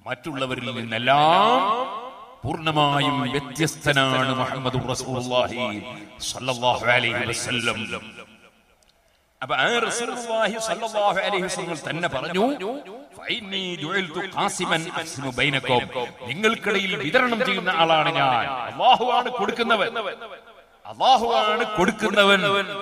മറ്റുള്ളവരിൽ നിന്നെല്ലാം പൂർണ്ണമായും വ്യത്യസ്തനാണ് മുഹമ്മദ് റസൂലുള്ളാഹി സ്വല്ലല്ലാഹു അലൈഹി വസല്ലം അപ്പൊ ആ റസൂലുള്ളാഹി സ്വല്ലല്ലാഹു അലൈഹി വസല്ലം തന്നെ പറഞ്ഞു ഫൈന്നി ജുഇൽതു ഖാസിമൻ അഖ്സിമു ബൈനക്കും നിങ്ങൾക്കിടയിൽ വിതരണം ചെയ്യുന്ന ആളാണ് ഞാൻ അല്ലാഹുവാണ് കൊടുക്കുന്നവൻ അല്ലാഹുവാണ് കൊടുക്കുന്നവൻ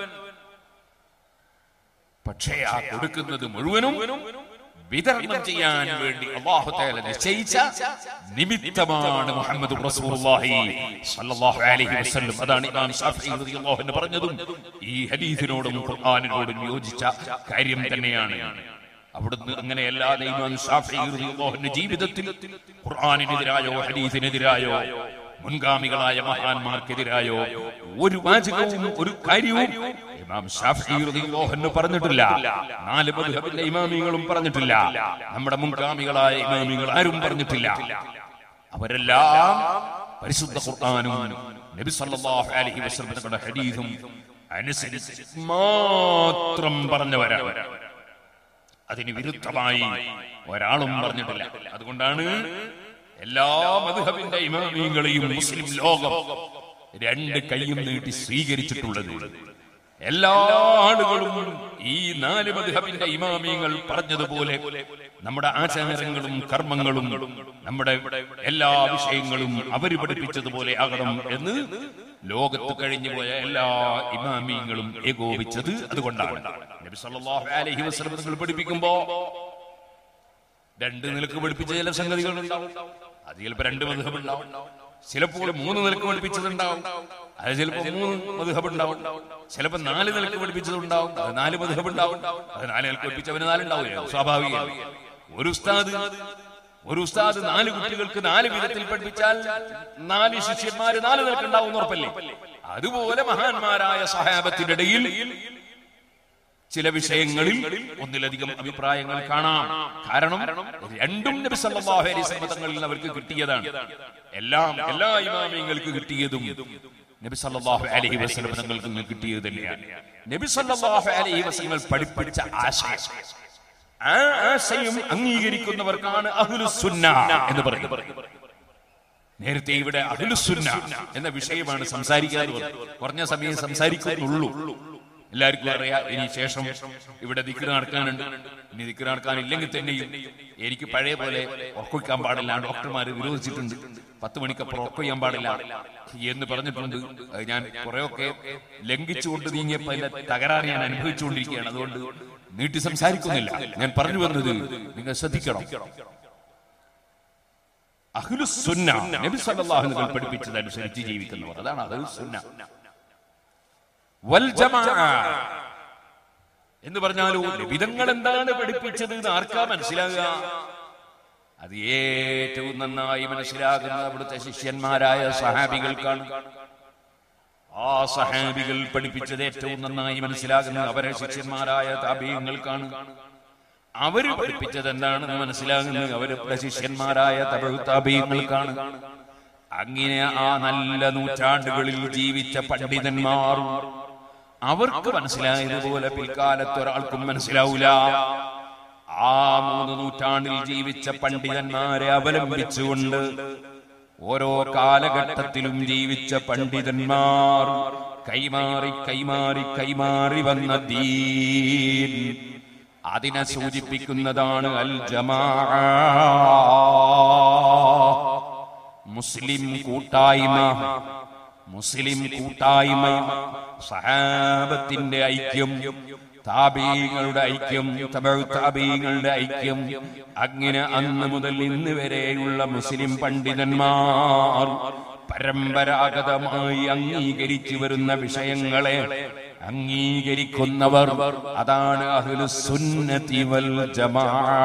പക്ഷേ ആ കൊടുക്കുന്നത് മുഴുവനും വിതരണം ചെയ്യാൻ വേണ്ടി അള്ളാഹു തആല നിശ്ചയിച്ച നിമിത്തമാണ് മുഹമ്മദ് റസൂലുള്ളാഹി സ്വല്ലല്ലാഹു അലൈഹി വസല്ലം അതാണ് ഇമാം ഷാഫിഈ റളിയല്ലാഹു അൻഹു പറഞ്ഞതും ഈ ഹദീസിനോടും ഖുർആനിനോടും യോജിച്ച കാര്യം തന്നെയാണ് അവിടുന്ന് അങ്ങനെ അല്ലാതെ ഇമാം ഷാഫിഈ റളിയല്ലാഹു അൻഹു ജീവിതത്തിൽ ഖുർആനിനെതിരായോ ഹദീസിനെതിരായോ മുൻഗാമികളായ മഹാന്മാർക്കെതിരായോ ഒരു വാചകവും ഒരു കാര്യവും ഇമാം ഷാഫി റളിയല്ലാഹു അൻഹു പറഞ്ഞിട്ടില്ല നാല് മദ്ഹബിന്റെ ഇമാമികളും പറഞ്ഞിട്ടില്ല നമ്മുടെ മുൻഗാമികളായ ഇമാമികൾ ആരും പറഞ്ഞിട്ടില്ല അവരെല്ലാം പരിശുദ്ധ ഖുർആനും നബി സല്ലല്ലാഹു അലൈഹി വസല്ലം തങ്ങളുടെ ഹദീസും അനുസരിച്ച് മാത്രം പറഞ്ഞവരാണ് അതിന് വിരുദ്ധമായി ഒരാളും പറഞ്ഞിട്ടില്ല അതുകൊണ്ടാണ് എല്ലാ മധുഹബിന്റെ ഇമാമിയങ്ങളെയും മുസ്ലിം ലോകം രണ്ട് കൈയും നീട്ടി സ്വീകരിച്ചിട്ടുള്ളത് എല്ലാ ആളുകളും ഈ നാല് മധുഹബിന്റെ ഇമാമിയങ്ങൾ പറഞ്ഞതുപോലെ നമ്മുടെ ആചാരങ്ങളും കർമ്മങ്ങളും നമ്മുടെ എല്ലാ വിഷയങ്ങളും അവർ പഠിപ്പിച്ചതുപോലെ ആകണം എന്ന് ലോകത്ത് കഴിഞ്ഞുപോയ എല്ലാ ഇമാമിയങ്ങളും ഏകോപിച്ചത് അതുകൊണ്ടാണ് നബി സല്ലല്ലാഹു അലൈഹി വസല്ലം നിങ്ങൾ പഠിപ്പിക്കുമ്പോ രണ്ട് നിലക്ക് പഠിപ്പിച്ച ചില സംഗതികൾ ഉണ്ടാവും അത് ചിലപ്പോ രണ്ട് മധുഹബ് ഉണ്ടാവും ചിലപ്പോൾ മൂന്ന് നിലക്ക് പഠിപ്പിച്ചതുണ്ടാവും അത് ചിലപ്പോ മൂന്ന് മധുഹബ് ഉണ്ടാവും ചിലപ്പോ നാല് നിലക്ക് പഠിപ്പിച്ചതുണ്ടാവും അത് നാല് മധുഹബ് ഉണ്ടാവും അത് നാല് നിലക്ക് പഠിപ്പിച്ചവന് നാലുണ്ടാവില്ല സ്വാഭാവികമാണ് ഒരു ഉസ്താദ് ഒരു ഉസ്താദ് നാല് കുട്ടികൾക്ക് നാല് വിധത്തിൽ പഠിപ്പിച്ചാൽ നാല് ശിഷ്യന്മാര് നാല് നിലക്കുണ്ടാവും ഉറപ്പല്ലേ അതുപോലെ മഹാന്മാരായ സഹാബത്തിന്റെ ഇടയിൽ ചില വിഷയങ്ങളിൽ ഒന്നിലധികം അഭിപ്രായങ്ങൾ കാണാം കാരണം രണ്ടും നബി സല്ലല്ലാഹു അലൈഹി വസല്ലം തങ്ങളിൽ നിന്ന് അവർക്ക് കിട്ടിയതാണ് എല്ലാം എല്ലാ ഇമാമിയങ്ങൾക്ക് കിട്ടിയതും നബി സല്ലല്ലാഹു അലൈഹി വസല്ലം തങ്ങൾക്ക് നിന്ന് കിട്ടിയത് തന്നെയാണ് നബി സല്ലല്ലാഹു അലൈഹി വസല്ലം പഠിപ്പിച്ച ആശയം ആ ആശയം അംഗീകരിക്കുന്നവർക്കാണ് അഹ്ലുസുന്ന എന്ന് പറയുന്നത് നേരത്തെ ഇവിടെ അഹ്ലുസുന്ന എന്ന വിഷയമാണ് സംസാരിക്കാറ് കുറഞ്ഞ സമയം സംസാരിക്കുന്നുള്ളൂ എല്ലാവർക്കും അറിയാം ഇനി ശേഷം ഇവിടെ ദിക്കർ നടക്കാനുണ്ട് ഇനി ദിക്കർ നടക്കാനില്ലെങ്കിൽ തന്നെയും എനിക്ക് പഴയ പോലെ ഉറക്കൊഴിക്കാൻ പാടില്ല ഡോക്ടർമാർ വിരോധിച്ചിട്ടുണ്ട് പത്ത് മണിക്കപ്പുറം ഉറക്കൊയ്യാൻ പാടില്ല എന്ന് പറഞ്ഞിട്ടുണ്ട് അത് ഞാൻ കുറെയൊക്കെ ലംഘിച്ചുകൊണ്ട് നീങ്ങിയപ്പോ അതിന്റെ തകരാറ് ഞാൻ അനുഭവിച്ചുകൊണ്ടിരിക്കുകയാണ് അതുകൊണ്ട് നീട്ടി സംസാരിക്കുന്നില്ല ഞാൻ പറഞ്ഞു വന്നത് നിങ്ങൾ ശ്രദ്ധിക്കണം അഹ്ലുസുന്ന നബി സല്ലല്ലാഹു അലൈഹി വസല്ലം പഠിപ്പിച്ചതനുസരിച്ച് ജീവിക്കുന്നവർ അതാണ് അഹ്ലുസുന്ന വൽ ജമാഅ എന്ന് പറഞ്ഞാലോ വിധങ്ങൾ എന്താണ് പഠിപ്പിച്ചത് എന്ന് ആർക്കാ മനസ്സിലാകുക അത് ഏറ്റവും നന്നായി മനസ്സിലാകുന്നത് അവിടുത്തെ ശിഷ്യന്മാരായ സഹാബികൾക്കാണ് ആ സഹാബികൾ പഠിപ്പിച്ചത് ഏറ്റവും നന്നായി മനസ്സിലാകുന്നത് അവരെ ശിഷ്യന്മാരായ താപീയങ്ങൾക്കാണ് അവര് പഠിപ്പിച്ചത് എന്താണെന്ന് മനസ്സിലാകുന്നത് അവരുടെ ശിഷ്യന്മാരായ താപീയങ്ങൾക്കാണ് അങ്ങനെ ആ നല്ല നൂറ്റാണ്ടുകളിൽ ജീവിച്ച പണ്ഡിതന്മാർ അവർക്ക് മനസ്സിലായതുപോലെ പിൽക്കാലത്ത് ഒരാൾക്കും മനസ്സിലാവൂല ആ മൂന്ന് നൂറ്റാണ്ടിൽ ജീവിച്ച പണ്ഡിതന്മാരെ അവലംബിച്ചുകൊണ്ട് ഓരോ കാലഘട്ടത്തിലും ജീവിച്ച പണ്ഡിതന്മാർ കൈമാറി കൈമാറി കൈമാറി വന്ന ദീൻ അതിനെ സൂചിപ്പിക്കുന്നതാണ് അൽ ജമാ മുസ്ലിം കൂട്ടായ്മ മുസ്ലിം കൂട്ടായ്മ സഹാബത്തിന്റെ ഐക്യം താപീങ്ങളുടെ ഐക്യം താപീങ്ങളുടെ ഐക്യം അങ്ങനെ അന്ന് മുതൽ ഇന്ന് വരെയുള്ള മുസ്ലിം പണ്ഡിതന്മാർ പരമ്പരാഗതമായി അംഗീകരിച്ചു വരുന്ന വിഷയങ്ങളെ അംഗീകരിക്കുന്നവർ അതാണ് അഹ്ലുസുന്നതി വൽ ജമാ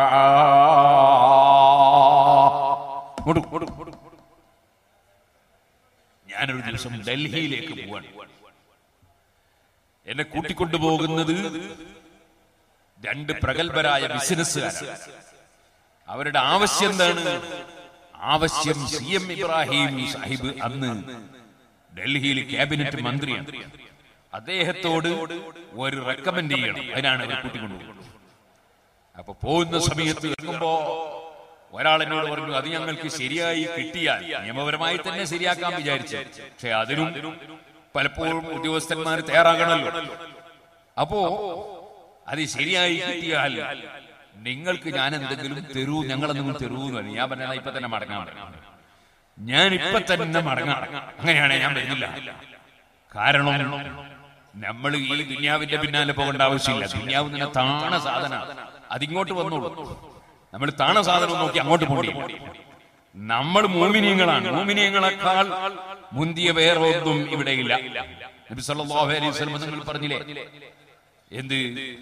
ഞാനൊരു ദിവസം ഡൽഹിയിലേക്ക് പോവാണ് എന്നെ കൂട്ടിക്കൊണ്ടുപോകുന്നത് രണ്ട് പ്രഗത്ഭരായ ബിസിനസ്സുകാരാണ് അവരുടെ ആവശ്യം എന്താണ് ആവശ്യം സി എം ഇബ്രാഹിം സാഹിബ് അന്ന് ഡൽഹിയിൽ ക്യാബിനറ്റ് മന്ത്രിയാണ് അദ്ദേഹത്തോട് ഒരു റെക്കമെൻഡ് ചെയ്യണം അതിനാണ് അവർ കൂട്ടിക്കൊണ്ടുപോകുന്നത് അപ്പൊ പോകുന്ന സമയത്ത് ഇറങ്ങുമ്പോ ഒരാൾ എന്നോട് പറഞ്ഞു അത് ഞങ്ങൾക്ക് ശരിയായി കിട്ടിയാൽ നിയമപരമായി തന്നെ ശരിയാക്കാൻ വിചാരിച്ചു പക്ഷെ അതിനും പലപ്പോഴും ഉദ്യോഗസ്ഥന്മാർ തയ്യാറാകണമല്ലോ അപ്പോ അത് ശരിയായി കിട്ടിയാൽ നിങ്ങൾക്ക് ഞാൻ എന്തെങ്കിലും തരൂ ഞങ്ങൾ എന്തെങ്കിലും തരൂ എന്ന് പറഞ്ഞു ഞാൻ പറഞ്ഞാൽ ഇപ്പൊ തന്നെ മടങ്ങാൻ പറഞ്ഞു ഞാൻ ഇപ്പൊ തന്നെ മടങ്ങാം അങ്ങനെയാണ് ഞാൻ വരുന്നില്ല കാരണം നമ്മൾ ഈ ദുന്യാവിന്റെ പിന്നാലെ പോകേണ്ട ആവശ്യമില്ല ദുന്യാവ് തന്നെ താണ സാധന അതിങ്ങോട്ട് വന്നോളൂ നമ്മൾ താണ സാധനം നോക്കി അങ്ങോട്ട് പോകേണ്ടി നമ്മൾ മോമിനിയങ്ങളാണ് മോമിനിയങ്ങളെക്കാൾ മുന്തിയ വേറെ ഒന്നും ഇവിടെയില്ല നബി സല്ലല്ലാഹു അലൈഹി വസല്ലം നിങ്ങൾ പറഞ്ഞില്ലേ എന്ത്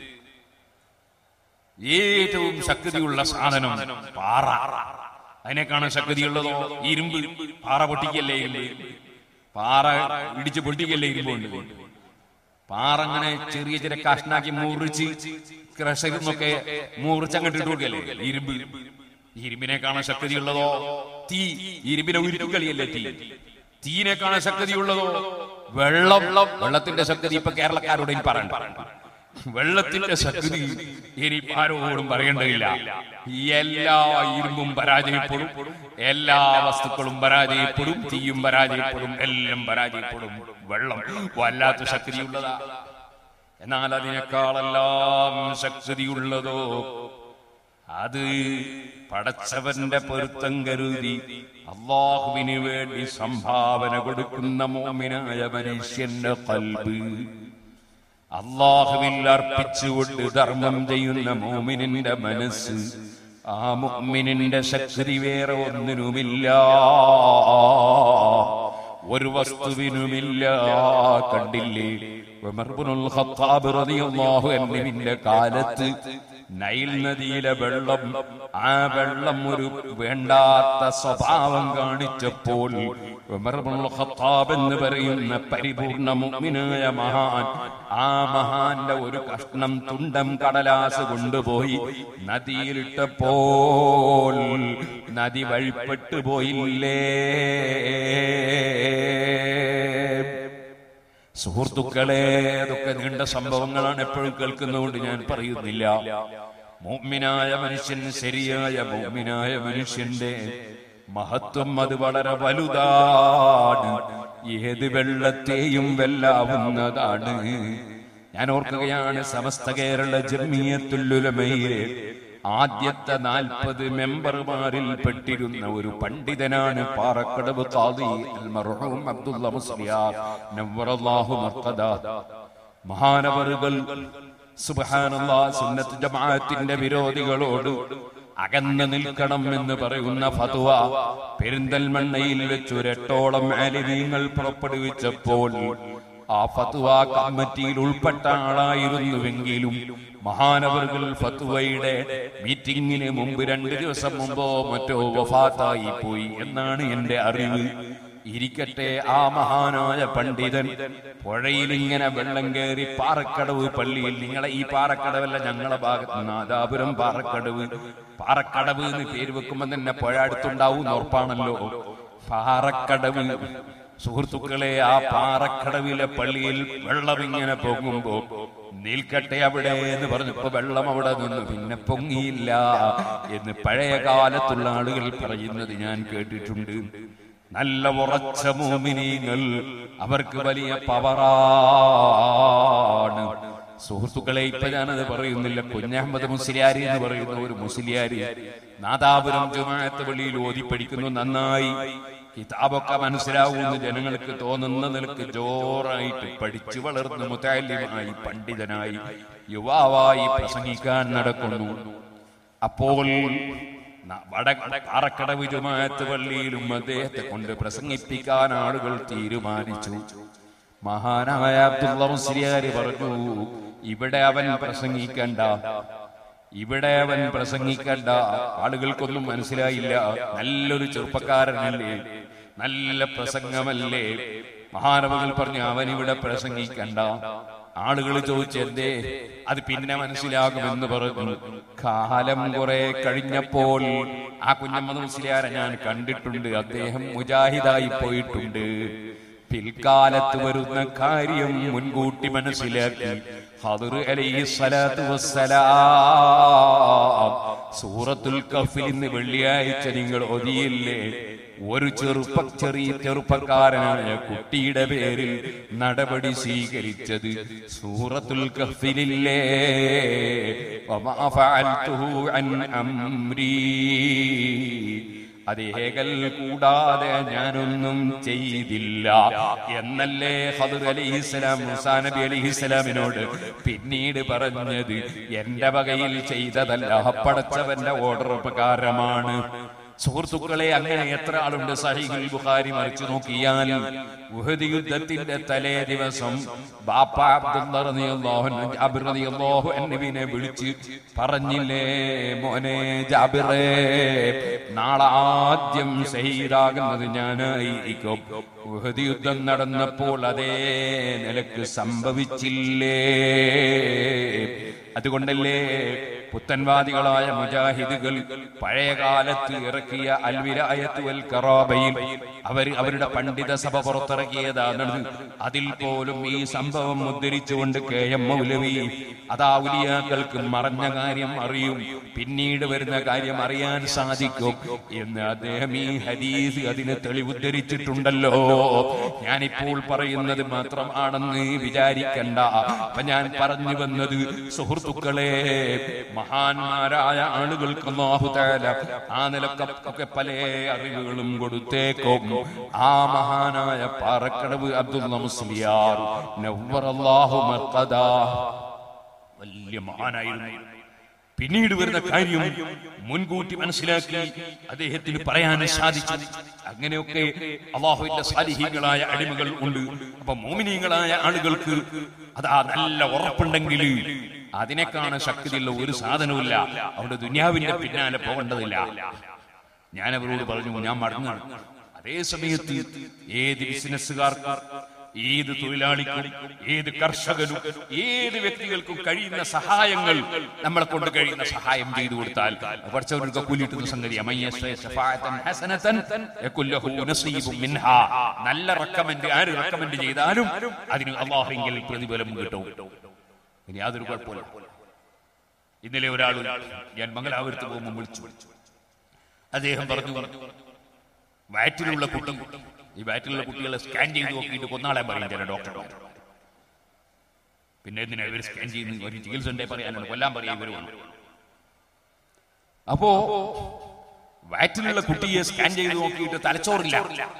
ഏറ്റവും ശക്തിയുള്ള സാധനം പാറ അതിനേക്കാണ് ശക്തിയുള്ളതോ ഇരുമ്പ് പാറ പൊട്ടിക്കല്ലേ ഇരുമ്പ് പാറ ഇടിച്ച് പൊട്ടിക്കല്ലേ ഇരുമ്പുണ്ട് പാറ അങ്ങനെ ചെറിയ ചെറിയ കഷ്ണാക്കി മുറിച്ച് ക്രഷറിൽ നിന്നൊക്കെ മുറിച്ച് അങ്ങോട്ട് ഇട്ട് കൊടുക്കല്ലേ ഇരുമ്പ് ഇരുമ്പിനേക്കാണ് ശക്തിയുള്ളതോ തീ ഇരുമ്പിനെ ഉരുട്ടിക്കളിയല്ലേ തീ തീനേക്കാണ് ശക്തിയുള്ളതോ വെള്ളം വെള്ളത്തിന്റെ ശക്തി ഇപ്പൊ കേരളക്കാരോട് ഇനി പറയണ്ട വെള്ളത്തിന്റെ ശക്തി ഇനി ആരോടും പറയേണ്ടതില്ല എല്ലാ ഇരുമ്പും പരാജയപ്പെടും എല്ലാ വസ്തുക്കളും പരാജയപ്പെടും തീയും പരാജയപ്പെടും എല്ലാം പരാജയപ്പെടും വെള്ളം വല്ലാത്ത ശക്തിയുള്ളതാ എന്നാൽ അതിനേക്കാളെല്ലാം ശക്തിയുള്ളതോ അത് പടച്ചവന്റെ പൊരുത്തം കരുതി അള്ളാഹുവിന് വേണ്ടി സംഭാവന കൊടുക്കുന്ന മോമിനായ മനുഷ്യന്റെ കൽബ് അള്ളാഹുവിൽ അർപ്പിച്ചുകൊണ്ട് ധർമ്മം ചെയ്യുന്ന മോമിനിന്റെ മനസ്സ് ആ മുഅ്മിനിന്റെ ശക്തി വേറെ ഒന്നിനുമില്ല ഒരു വസ്തുവിനുമില്ല കണ്ടില്ലേ ഉമർ ഇബ്നുൽ ഖത്താബ് റളിയല്ലാഹു അൻഹുവിന്റെ കാലത്ത് നൈൽ നദിയിലെ വെള്ളം ആ വെള്ളം ഒരു വേണ്ടാത്ത സ്വഭാവം കാണിച്ചപ്പോൾ ഉമർ ഇബ്നുൽ ഖത്താബ് എന്ന് പറയുന്ന പരിപൂർണ മുഅ്മിനായ മഹാൻ ആ മഹാന്റെ ഒരു കഷ്ണം തുണ്ടം കടലാസ് കൊണ്ടുപോയി നദിയിലിട്ടപ്പോൾ നദി വഴിപ്പെട്ടു പോയില്ലേ സുഹൃത്തുക്കളെ അതൊക്കെ നീണ്ട സംഭവങ്ങളാണ് എപ്പോഴും കേൾക്കുന്നതുകൊണ്ട് ഞാൻ പറയുന്നില്ല മോമിനായ മനുഷ്യൻ ശരിയായ മോമിനായ മനുഷ്യന്റെ മഹത്വം അത് വളരെ വലുതാണ് ഏത് വെള്ളത്തെയും വെല്ലാവുന്നതാണ് ഞാൻ ഓർക്കുകയാണ് സമസ്ത കേരള ജമിയത്തുല്ലുലമയിലെ ആദ്യത്തെ നാൽപ്പത് മെമ്പർമാരിൽ പെട്ടിരുന്ന ഒരു പണ്ഡിതനാണ് പാറക്കടവ് ഖാദി അൽ മർഹൂം അബ്ദുള്ള മുസ്ലിയാർ നവ്വറല്ലാഹു മർഖദ മഹാനവറുകൾ സുബ്ഹാനല്ലാഹ് സുന്നത്ത് ജമാഅത്തിന്റെ വിരോധികളോട് അകന്നു നിൽക്കണം എന്ന് പറയുന്ന ഫത്വ പെരിന്തൽമണ്ണയിൽ വെച്ച് ഒരെട്ടോളം ആലിമീങ്ങൾ പുറപ്പെടുവിച്ചപ്പോൾ ആ ഫത്വ കമ്മിറ്റിയിൽ ഉൾപ്പെട്ട ആളായിരുന്നുവെങ്കിലും മഹാനവറുകൾ ഫത്വയുടെ മീറ്റിംഗിന് മുമ്പ് രണ്ട് ദിവസം മുമ്പോ മറ്റോ വഫാത്തായി പോയി എന്നാണ് എന്റെ അറിവ് ഇരിക്കട്ടെ ആ മഹാനായ പണ്ഡിതൻ പുഴയിൽ ഇങ്ങനെ വെള്ളം കയറി പാറക്കടവ് പള്ളിയിൽ നിങ്ങളെ ഈ പാറക്കടവല്ല ഞങ്ങളെ ഭാഗത്ത് നാദാപുരം പാറക്കടവ് പാറക്കടവ് എന്ന് പേര് വെക്കുമ്പോ തന്നെ പുഴ അടുത്തുണ്ടാവും ഉറപ്പാണല്ലോ പാറക്കടവ് സുഹൃത്തുക്കളെ ആ പാറക്കടവിലെ പള്ളിയിൽ വെള്ളം ഇങ്ങനെ പൊങ്ങുമ്പോ നിൽക്കട്ടെ അവിടെ എന്ന് പറഞ്ഞപ്പോ വെള്ളം അവിടെ നിന്ന് പിന്നെ പൊങ്ങിയില്ല എന്ന് പഴയ കാലത്തുള്ള ആളുകൾ പറയുന്നത് ഞാൻ കേട്ടിട്ടുണ്ട് നല്ല ഉറച്ച മോമിനീങ്ങൾ അവർക്ക് വലിയ പവറാണ് സുഹൃത്തുക്കളെ ഇപ്പൊ ഞാനത് പറയുന്നില്ല കുഞ്ഞഹമ്മദ് മുസ്ലിയാരി എന്ന് പറയുന്ന ഒരു മുസ്ലിയാരി നാദാപുരം ജുമാഅത്ത് വെളിയിൽ ഓതി പഠിക്കുന്നു നന്നായി കിതാബൊക്കെ മനസ്സിലാവുമെന്ന് ജനങ്ങൾക്ക് തോന്നുന്ന നിലക്ക് ജോറായിട്ട് പഠിച്ചു വളർന്ന് മുത്താലിമായി പണ്ഡിതനായി യുവാവായി പ്രസംഗിക്കാൻ നടക്കുന്നു അപ്പോൾ ന- വട പാറക്കടവ് ജുമാഅത്ത് പള്ളിയിലും അദ്ദേഹത്തെ കൊണ്ട് പ്രസംഗിപ്പിക്കാൻ ആളുകൾ തീരുമാനിച്ചു മഹാനായ അബ്ദുള്ള മുസ്ലിയാര് പറഞ്ഞു ഇവിടെ അവൻ പ്രസംഗിക്കണ്ട ഇവിടെ അവൻ പ്രസംഗിക്കണ്ട ആളുകൾക്കൊന്നും മനസ്സിലായില്ല നല്ലൊരു ചെറുപ്പക്കാരനല്ലേ നല്ല പ്രസംഗമല്ലേ മഹാനവകൾ പറഞ്ഞു അവൻ ഇവിടെ പ്രസംഗിക്കണ്ട ആളുകൾ ചോദിച്ചു എന്തേ അത് പിന്നെ മനസ്സിലാകുമെന്ന് പറഞ്ഞു കാലം കുറെ കഴിഞ്ഞപ്പോൾ ആ കുഞ്ഞമ്മദ് മുസ്ലിയാരെ ഞാൻ കണ്ടിട്ടുണ്ട് അദ്ദേഹം മുജാഹിദായി പോയിട്ടുണ്ട് പിൽക്കാലത്ത് വരുന്ന കാര്യം മുൻകൂട്ടി മനസ്സിലാക്കി ഹദർ അലൈഹി സ്വലാത്തു വസ്സലാം സൂറത്തുൽ കഫിൽ ഇന്ന് വെള്ളിയാഴ്ച നിങ്ങൾ ഒതിയില്ലേ ഒരു ചെറുപ്പ ചെറിയ ചെറുപ്പക്കാരനായ കുട്ടിയുടെ പേരിൽ നടപടി സ്വീകരിച്ചത് സൂറത്തുൽ കഫിലില്ലേ വമാ ഫഅൽതുഹു അൻ അംരീ അതേകൽ കൂടാതെ ഞാനൊന്നും ചെയ്തില്ല എന്നല്ലേ ഹദർ അലിഹിസ്സലാം മുസാ നബി അലിഹിസ്സലാമിനോട് പിന്നീട് പറഞ്ഞത് എന്റെ വകയിൽ ചെയ്തതല്ല പടച്ചവന്റെ ഓർഡർ പ്രകാരമാണ് സുഹൃത്തുക്കളെ അങ്ങനെ എത്ര ആളുണ്ട് സഹിഹുൽ ബുഖാരി മറിച്ചു നോക്കിയാൽ ഉഹദ് യുദ്ധത്തിന്റെ തലേ ദിവസം ബാപ്പ അബ്ദുള്ള റളിയല്ലാഹു അൻഹു ജാബിർ റളിയല്ലാഹു അൻഹുവിനെ വിളിച്ച് പറഞ്ഞില്ലേ മോനെ ജാബിറേ നാളെ ആദ്യം ഷഹീദാകുന്നത് ഞാനായിരിക്കും ഉഹദ് യുദ്ധം നടന്നപ്പോൾ അതേ നിലക്ക് സംഭവിച്ചില്ലേ അതുകൊണ്ടല്ലേ പുത്തൻവാദികളായ മുജാഹിദുകൾ പഴയ കാലത്ത് ഇറക്കിയ അൽവിരായത്ത് വൽ കറാബയിൽ അവർ അവരുടെ പണ്ഡിത സഭ പുറത്തിറക്കിയതാണ് അതിൽ പോലും ഈ സംഭവം ഉദ്ധരിച്ചുകൊണ്ട് കെ എം മൗലവി അതാ ഉലിയാക്കൾക്ക് മറഞ്ഞ കാര്യം അറിയും പിന്നീട് വരുന്ന കാര്യം അറിയാൻ സാധിക്കും എന്ന് അദ്ദേഹം ഈ ഹദീസ് അതിന് തെളിവുദ്ധരിച്ചിട്ടുണ്ടല്ലോ ഞാനിപ്പോൾ പറയുന്നത് മാത്രം ആണെന്ന് വിചാരിക്കണ്ട അപ്പൊ ഞാൻ പറഞ്ഞു വന്നത് സുഹൃത്തുക്കളെ മഹാന്മാരായ ആളുകൾക്ക് അല്ലാഹു തആല ആ നിലക്കൊക്കെ പല അറിവുകളും കൊടുത്തേക്കും ആ മഹാനായ പാറക്കടവ് അബ്ദുൽ മുസ്ലിയാർ നവ്വറല്ലാഹു മർഖദാ വലിയ മഹാനായിരുന്നു പിന്നീട് വരുന്ന കാര്യം മുൻകൂട്ടി മനസ്സിലാക്കി അദ്ദേഹത്തിന് പറയാൻ സാധിച്ചു അങ്ങനെയൊക്കെ അള്ളാഹുവിന്റെ സാലിഹികളായ അടിമകൾ ഉണ്ട് അപ്പൊ മോമിനികളായ ആളുകൾക്ക് അതാ നല്ല ഉറപ്പുണ്ടെങ്കിൽ അതിനെക്കാണ് ശക്തിയുള്ള ഒരു സാധനവുമില്ല അവിടെ ദുനിയാവിന്റെ പിന്നാലെ പോകേണ്ടതില്ല ഞാൻ അവരോട് പറഞ്ഞു ഞാൻ മടങ്ങാണ് അതേ സമയത്ത് ഏത് ബിസിനസ്സുകാർക്ക് ഏത് തൊഴിലാളിക്കും ഏത് കർഷകനും ഏത് വ്യക്തികൾക്കും കഴിയുന്ന സഹായങ്ങൾ നമ്മളെ കൊണ്ട് കഴിയുന്ന സഹായം ചെയ്തു കൊടുത്താൽ പഠിച്ചവർക്ക് കൂലിട്ടുന്ന സംഗതി നല്ല റെക്കമെന്റ് ആര് റെക്കമെന്റ് ചെയ്താലും അതിന് അള്ളാഹെങ്കിൽ പ്രതിഫലം കിട്ടും ഇനി യാതൊരു കുഴപ്പമില്ല ഇന്നലെ ഒരാൾ ഞാൻ മംഗലാപുരത്ത് പോകുമ്പോൾ വിളിച്ചു അദ്ദേഹം പറഞ്ഞു വയറ്റിലുള്ള കുട്ടി ഈ വയറ്റിലുള്ള കുട്ടികളെ സ്കാൻ ചെയ്ത് നോക്കിയിട്ട് കൊന്നാളെ പറയും ചില ഡോക്ടർമാർ പിന്നെ എന്തിനാ ഇവർ സ്കാൻ ചെയ്യുന്ന ഒരു ചികിത്സ ഉണ്ടേ പറയാനുണ്ട് കൊല്ലാൻ പറയാം ഇവരുമാണ് അപ്പോ വയറ്റിലുള്ള കുട്ടിയെ സ്കാൻ ചെയ്ത് നോക്കിയിട്ട് തലച്ചോറില്ല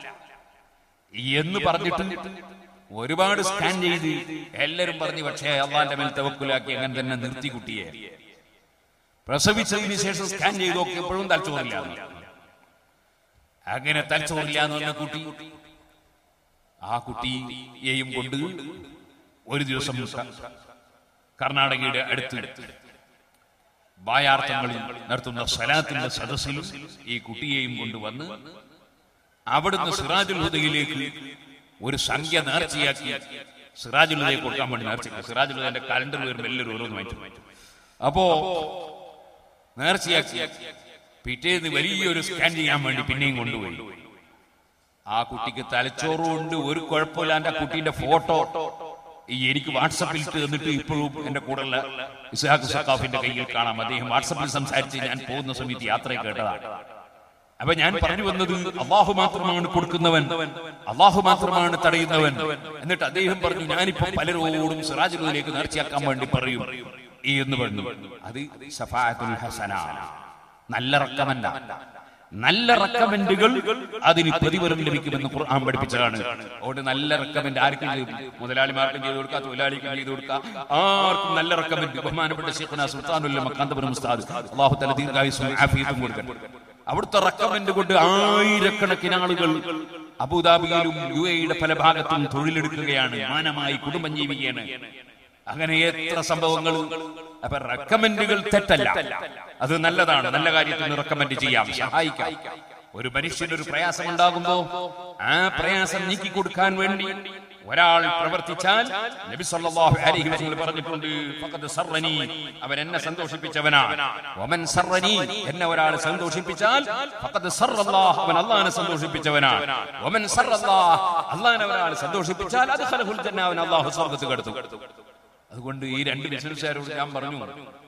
എന്ന് പറഞ്ഞിട്ട് ഒരുപാട് സ്കാൻ ചെയ്ത് എല്ലാരും പറഞ്ഞു പക്ഷേ അള്ളാന്റെ മേൽ തവക്കുലാക്കി അങ്ങനെ തന്നെ നിർത്തി കുട്ടിയെ പ്രസവിച്ചതിന് ശേഷം സ്കാൻ ചെയ്ത് നോക്കിയപ്പോഴും തലച്ചോറില്ല അങ്ങനെ തലച്ചോറില്ല എന്ന് പറഞ്ഞ കുട്ടി ആ കുട്ടിയെയും കൊണ്ട് ഒരു ദിവസം കർണാടകയുടെ അടുത്ത് ബായാർത്ഥങ്ങളിൽ നടത്തുന്ന സലാത്തിന്റെ സദസ്സിൽ ഈ കുട്ടിയെയും കൊണ്ടുവന്ന് അവിടുന്ന് സിറാജുൽ ഹുദയിലേക്ക് ഒരു സംഖ്യ നേർച്ചയാക്കി സിറാജുൽ ഹുദയെ കൊടുക്കാൻ വേണ്ടി നേർച്ച സിറാജുൽ ഹുദന്റെ കലണ്ടർ വരുമ്പോൾ എല്ലാവരും ഓരോന്ന് വാങ്ങിച്ചു അപ്പോ നേർച്ചയാക്കി പിറ്റേന്ന് വലിയൊരു സ്കാൻ ചെയ്യാൻ വേണ്ടി പിന്നെയും കൊണ്ടുപോയി ആ കുട്ടിക്ക് തലച്ചോറും ഉണ്ട് ഒരു കുഴപ്പമില്ല ആ കുട്ടീന്റെ ഫോട്ടോ ഈ എനിക്ക് വാട്സപ്പിൽ ഇട്ട് തന്നിട്ട് ഇപ്പോഴും എന്റെ കൂടെയുള്ള ഇസ്ഹാഖ് സഖാഫിന്റെ കയ്യിൽ കാണാം അദ്ദേഹം വാട്സപ്പിൽ സംസാരിച്ച് ഞാൻ പോകുന്ന സമയത്ത് യാത്ര കേട്ടതാണ് അപ്പൊ ഞാൻ പറഞ്ഞു വന്നത് അള്ളാഹു മാത്രമാണ് കൊടുക്കുന്നവൻ അള്ളാഹു മാത്രമാണ് തടയുന്നവൻ എന്നിട്ട് അദ്ദേഹം പറഞ്ഞു ഞാനിപ്പോ പലരോടും സിറാജുലേക്ക് നേർച്ചയാക്കാൻ വേണ്ടി പറയും ഈ എന്ന് പറഞ്ഞു അത് സഫാഅത്തുൽ ഹസന നല്ല റക്കമല്ല നല്ല റെക്കമെന്റുകൾ അതിന് പ്രതിഫലം ലഭിക്കുമെന്ന് ഖുർആൻ പഠിപ്പിച്ചതാണ് അതുകൊണ്ട് നല്ല റെക്കമെന്റ് ആർക്കും ചെയ്യും മുതലാളിമാർക്കും ചെയ്തു കൊടുക്കുക തൊഴിലാളിക്കും ചെയ്തു കൊടുക്കുക ആർക്കും നല്ല റെക്കമെന്റ് ബഹുമാനപ്പെട്ട ഷെയ്ഖുന സുൽത്താനുല്ല മക്കാന്തപുരം ഉസ്താദ് അള്ളാഹു തല ദീർഘായുസും ആഫിയത്തും കൊടുക്കണം അവിടുത്തെ റെക്കമെന്റ് കൊണ്ട് ആയിരക്കണക്കിന് ആളുകൾ അബുദാബിയിലും യു എയുടെ പല ഭാഗത്തും തൊഴിലെടുക്കുകയാണ് മാനമായി കുടുംബം ജീവിക്കുകയാണ് അങ്ങനെ എത്ര സംഭവങ്ങൾ അപ്പൊ റെക്കമെന്റുകൾ തെറ്റല്ല അത് നല്ലതാണ് നല്ല കാര്യത്തിന് റെക്കമെന്റ് ചെയ്യാം സഹായിക്കാം ഒരു മനുഷ്യന് ഒരു പ്രയാസം ഉണ്ടാകുമ്പോ ആ പ്രയാസം നീക്കി കൊടുക്കാൻ വേണ്ടി ഒരാൾ പ്രവർത്തിച്ചാൽ നബി സല്ലല്ലാഹു അലൈഹി വസല്ലം പറഞ്ഞിട്ടുണ്ട് ഫഖദ് സറനി അവൻ എന്നെ സന്തോഷിപ്പിച്ചവനാണ് വമൻ സറനി എന്നെ ഒരാൾ സന്തോഷിപ്പിച്ചാൽ ഫഖദ് സറല്ലാഹു അവൻ അല്ലാഹനെ സന്തോഷിപ്പിച്ചവനാണ് വമൻ സറല്ലാഹു അല്ലാഹനെ ഒരാൾ സന്തോഷിപ്പിച്ചാൽ അദ്ഖലഹുൽ ജന്ന അവൻ അല്ലാഹു സ്വർഗ്ഗത്തിൽ കടത്തും അതുകൊണ്ട് ഈ രണ്ട് ബിസിനസ്സുകാരോട് ഞാൻ പറഞ്ഞു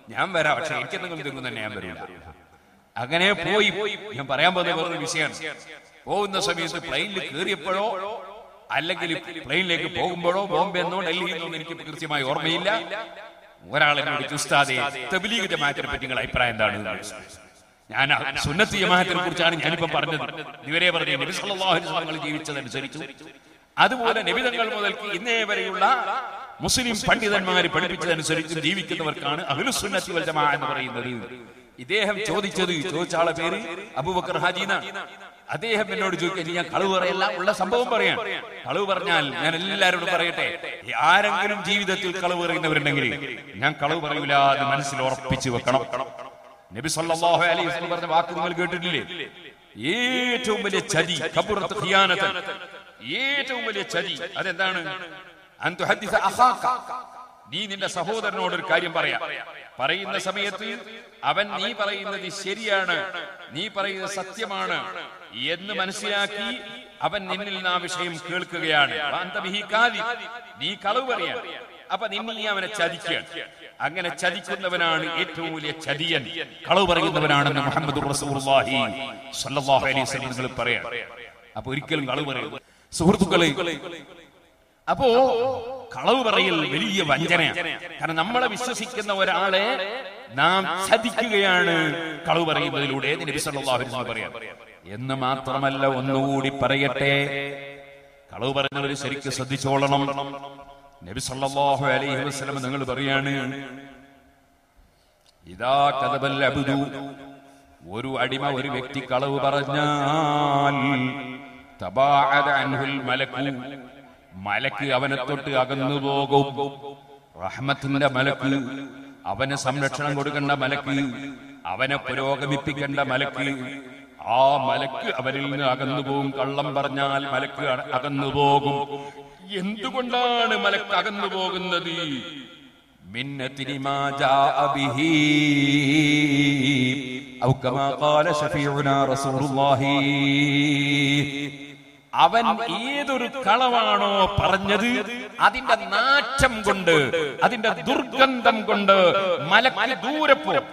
ഞാൻ വരാം പക്ഷെ എനിക്ക് എന്തെങ്കിലും തരും തന്നെ ഞാൻ വരില്ല അങ്ങനെ പോയി ഞാൻ പറയാൻ പോകുന്ന വേറൊരു വിഷയമാണ് പോകുന്ന സമയത്ത് പ്ലെയിനിൽ കയറിയപ്പോഴോ അല്ലെങ്കിൽ പ്ലെയിനിലേക്ക് പോകുമ്പോഴോ ബോംബെ എന്നോ ഡൽഹിയിൽ നിന്നോ എനിക്ക് കൃത്യമായി ഓർമ്മയില്ല ഒരാളെ എന്നോട് ഉസ്താദെ തബ്ലീഗ് ജമാഅത്തിനെ പറ്റി നിങ്ങളുടെ അഭിപ്രായം എന്താണ് ഞാൻ ആ സുന്നത്ത് ജമാഅത്തിനെ കുറിച്ചാണ് ഞാനിപ്പോ പറഞ്ഞത് ഇവരെ പറഞ്ഞു നബി സല്ലല്ലാഹു അലൈഹി വസല്ലം ജീവിച്ചതനുസരിച്ചു അതുപോലെ നബിതങ്ങൾ മുതൽക്ക് ഇന്നേ വരെയുള്ള മുസ്ലിം പണ്ഡിതന്മാർ പഠിപ്പിച്ചതനുസരിച്ച് ജീവിക്കുന്നവർക്കാണ് അഹ്ലുസുന്നത്തി വൽ ജമാഅ എന്ന് പറയുന്നത് ഇദ്ദേഹം ചോദിച്ചത് ചോദിച്ച ആളെ പേര് അബൂബക്കർ ഹാജീന അദ്ദേഹം എന്നോട് ചോദിക്കാൻ ഞാൻ കളവ് പറയല്ല ഉള്ള സംഭവം പറയാം കളവ് പറഞ്ഞാൽ ഞാൻ എല്ലാവരോടും പറയട്ടെ ആരെങ്കിലും ജീവിതത്തിൽ കളവ് പറയുന്നവരുണ്ടെങ്കിൽ ഞാൻ കളവ് പറയൂല എന്ന് മനസ്സിൽ ഉറപ്പിച്ചു വെക്കണം നബി സല്ലല്ലാഹു അലൈഹി വസല്ലം പറഞ്ഞ വാക്ക് നിങ്ങൾ കേട്ടിട്ടില്ലേ ഏറ്റവും വലിയ ചതി കബുറത്ത് ഖിയാനത്ത് ഏറ്റവും വലിയ ചതി അതെന്താണ് അൻ തുഹദ്ദിസ അഖാക നീ നിന്റെ സഹോദരനോട് ഒരു കാര്യം പറയാം പറയുന്ന സമയത്ത് അവൻ നീ പറയുന്നത് ശരിയാണ് നീ പറയുന്നത് സത്യമാണ് എന്ന് മനസ്സിലാക്കി അവൻ നിന്നിൽ നിന്ന് ആ വിഷയം കേൾക്കുകയാണ് വാന്ത ബിഹി കാദി. നീ കളവ് പറയാൻ അപ്പൊ നിന്നെ നീ അവനെ ചതിക്കുകയാണ് അങ്ങനെ ചതിക്കുന്നവനാണ് ഏറ്റവും വലിയ ചതിയൻ കളവ് പറയുന്നവനാണെന്ന് മുഹമ്മദ് റസൂലുള്ളാഹി സ്വല്ലല്ലാഹു അലൈഹി വസല്ലം നിങ്ങൾ പറയാം അപ്പൊ ഒരിക്കലും കളവ് പറയരുത് സുഹൃത്തുക്കളെ അപ്പോ കളവ് പറയൽ വലിയ വഞ്ചനയാണ് കാരണം നമ്മളെ വിശ്വസിക്കുന്ന ഒരാളെ നാം ചതിക്കുകയാണ് കളവ് പറയുന്നതിലൂടെ എന്ന് നബി സല്ലല്ലാഹു അലൈഹി വസല്ലം പറയാം എന്ന് മാത്രമല്ല ഒന്നുകൂടി പറയട്ടെ കളവ് പറയുന്നവർ ശരിക്കും ശ്രദ്ധിച്ചോളണം നബി സല്ലല്ലാഹു അലൈഹി വസല്ലം നിങ്ങൾ പറയാണ് ഇതാ കദബൽ അബ്ദു ഒരു അടിമ ഒരു വ്യക്തി കളവ് പറഞ്ഞാൽ തബാഅദ അൻഹുൽ മലക്കു മലക്ക് അവനെ തൊട്ട് അകന്നു പോകും റഹ്മത്തിന്റെ മലക്ക് അവന് സംരക്ഷണം കൊടുക്കേണ്ട മലക്ക് അവനെ പുരോഗമിപ്പിക്കേണ്ട മലക്ക് ആ മലക്ക് അവരിൽ നിന്ന് അകന്നു പോകും കള്ളം പറഞ്ഞാൽ മലക്ക് അ- അകന്നു പോകും എന്തുകൊണ്ടാണ് മലക്ക് അകന്നു പോകുന്നത് മിന്നത്തിന് മാ ജാഅ ബിഹി ഔ കമാ ഖാല ശഫീഉനാ റസൂലുള്ളാഹി അവൻ ഏതൊരു കളവാണോ പറഞ്ഞത് അതിന്റെ നാറ്റം കൊണ്ട് അതിന്റെ ദുർഗന്ധം കൊണ്ട് മലക്ക് ദൂരെ പോകും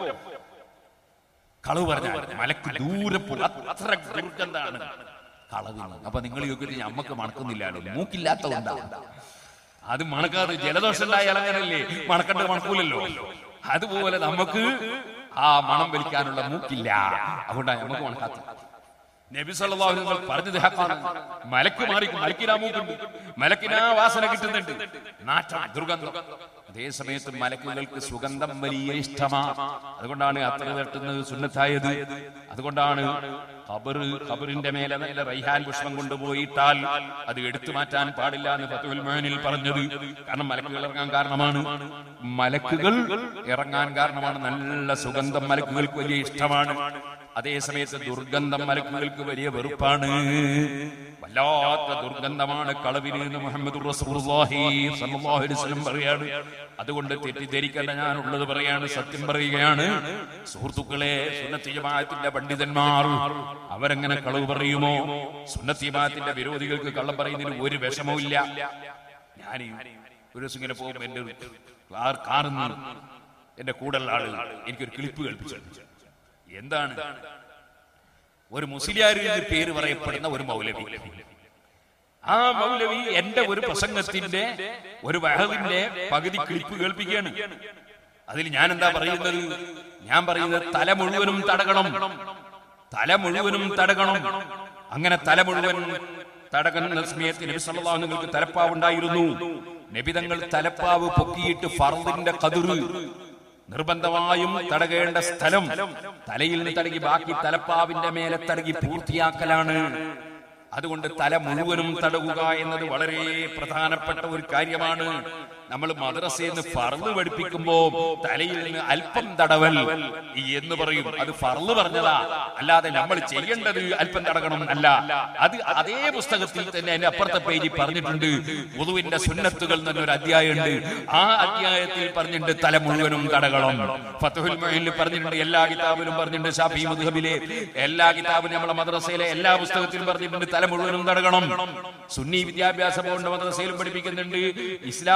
കളവ് പറഞ്ഞാൽ മലക്ക് ദൂരെ പോകും അത്ര ദുർഗന്ധാണ് കളവിന് അപ്പൊ നിങ്ങൾ ചോദിക്കുന്നത് ഞമ്മക്ക് മണക്കുന്നില്ലാലോ മൂക്കില്ലാത്തതുകൊണ്ടാണ് അത് മണക്കാതെ ജലദോഷം ഉണ്ടായാൽ അങ്ങനല്ലേ മണക്കണ്ട മണക്കൂലല്ലോ അതുപോലെ നമുക്ക് ആ മണം വലിക്കാനുള്ള മൂക്കില്ല അതുകൊണ്ടാണ് നമുക്ക് മണക്കാത്തത് നബി സല്ലല്ലാഹു അലൈഹി വസല്ലം പറഞ്ഞത് ഹക്കാണ് മലക്ക് മാറിക്കും മലക്കിനാ മൂക്കുണ്ട് മലക്കിനാ വാസന കിട്ടുന്നുണ്ട് നാറ്റം ദുർഗന്ധം അതേ സമയത്ത് മലക്കുകൾക്ക് സുഗന്ധം വലിയ ഇഷ്ടമാണ് അതുകൊണ്ടാണ് അത്ര തട്ടുന്നത് സുന്നത്തായത് അതുകൊണ്ടാണ് ഖബറ് ഖബറിന്റെ മേലെ നല്ല റൈഹാൻ പുഷ്പം കൊണ്ടുപോയിട്ടാൽ അത് എടുത്തു മാറ്റാൻ പാടില്ല എന്ന് ഫത്തുൽ മുഅനിൽ പറഞ്ഞത് കാരണം മലക്കുകൾ ഇറങ്ങാൻ കാരണമാണ് മലക്കുകൾ ഇറങ്ങാൻ കാരണമാണ് നല്ല സുഗന്ധം മലക്കുകൾക്ക് വലിയ ഇഷ്ടമാണ് അതേ സമയത്ത് ദുർഗന്ധം മലക്കുകൾക്ക് വലിയ വെറുപ്പാണ് വല്ലാത്ത ദുർഗന്ധമാണ് കളവിന് എന്ന് മുഹമ്മദ് റസൂലുള്ളാഹി സ്വല്ലല്ലാഹു അലൈഹി വസല്ലം പറയാണ് അതുകൊണ്ട് തെറ്റിദ്ധരിക്കേണ്ട ഞാൻ ഉള്ളത് പറയാണ് സത്യം പറയുകയാണ് സുഹൃത്തുക്കളെ സുന്നത്തി ജമാഅത്തിന്റെ പണ്ഡിതന്മാർ അവരെങ്ങനെ കളവ് പറയുമോ സുന്നത്തി ജമാഅത്തിന്റെ വിരോധികൾക്ക് കള്ളം പറയുന്നതിന് ഒരു വിഷമവും ഇല്ല ഞാൻ ഒരു ദിവസം ഇങ്ങനെ പോകുമ്പോൾ എന്റെ ഒരു കാർ കാറിൽ നിന്ന് എന്റെ കൂടെയുള്ള ആള് എനിക്കൊരു ക്ലിപ്പ് കേൾപ്പിച്ചു എന്താണ് ഒരു മുസ്ലിയാരിൽ നിന്ന് പേര് പറയപ്പെടുന്ന ഒരു മൗലവി ആ മൗലവി എന്റെ ഒരു പ്രസംഗത്തിന്റെ ഒരു വഹവിന്റെ പകുതി ക്ലിപ്പ് കേൾപ്പിക്കുകയാണ് അതിൽ ഞാൻ എന്താ പറയുന്നത് ഞാൻ പറയുന്നത് തല മുഴുവനും തടകണം തല മുഴുവനും തടകണം അങ്ങനെ തല മുഴുവൻ തടകുന്ന സമയത്ത് നബി സല്ലല്ലാഹു അലൈഹി നിങ്ങൾക്ക് തലപ്പാവ് ഉണ്ടായിരുന്നു നബിതങ്ങൾ തലപ്പാവ് പൊക്കിയിട്ട് ഫർദിന്റെ കതിറ് നിർബന്ധമായും തടകേണ്ട സ്ഥലം തലയിൽ നിന്ന് തടകി ബാക്കി തലപ്പാവിന്റെ മേലെ തടകി പൂർത്തിയാക്കലാണ് അതുകൊണ്ട് തല മുഴുവനും തടവുക എന്നത് വളരെ പ്രധാനപ്പെട്ട ഒരു കാര്യമാണ് നമ്മൾ മദ്രസയിൽ നിന്ന് ഫർള് പഠിപ്പിക്കുമ്പോ തലയിൽ നിന്ന് അല്പം തടവൽ എന്ന് പറയും അത് ഫർള് പറഞ്ഞതാ അല്ലാതെ നമ്മൾ ചെയ്യേണ്ടത് അല്പം തടകണം അല്ല അത് അതേ പുസ്തകത്തിൽ തന്നെ അതിന്റെ അപ്പുറത്തെ പേജിൽ പറഞ്ഞിട്ടുണ്ട് ഉദുവിന്റെ സുന്നത്തുകൾ എന്നൊരു അധ്യായമുണ്ട് ആ അധ്യായത്തിൽ പറഞ്ഞിട്ടുണ്ട് തല മുഴുവനും തടകണം ഫത്തുൽ മൊയിനിൽ പറഞ്ഞിട്ടുണ്ട് എല്ലാ കിതാബിലും പറഞ്ഞിട്ടുണ്ട് ഷാഫി മുദ്ഹബിലെ എല്ലാ കിതാബിലും നമ്മളെ മദ്രസയിലെ എല്ലാ പുസ്തകത്തിലും പറഞ്ഞിട്ടുണ്ട് തല മുഴുവനും തടകണം സുന്നി വിദ്യാഭ്യാസ ബോർഡ് മദ്രസയിലും പഠിപ്പിക്കുന്നുണ്ട് ഇസ്ലാം മത വിദ്യാഭ്യാസ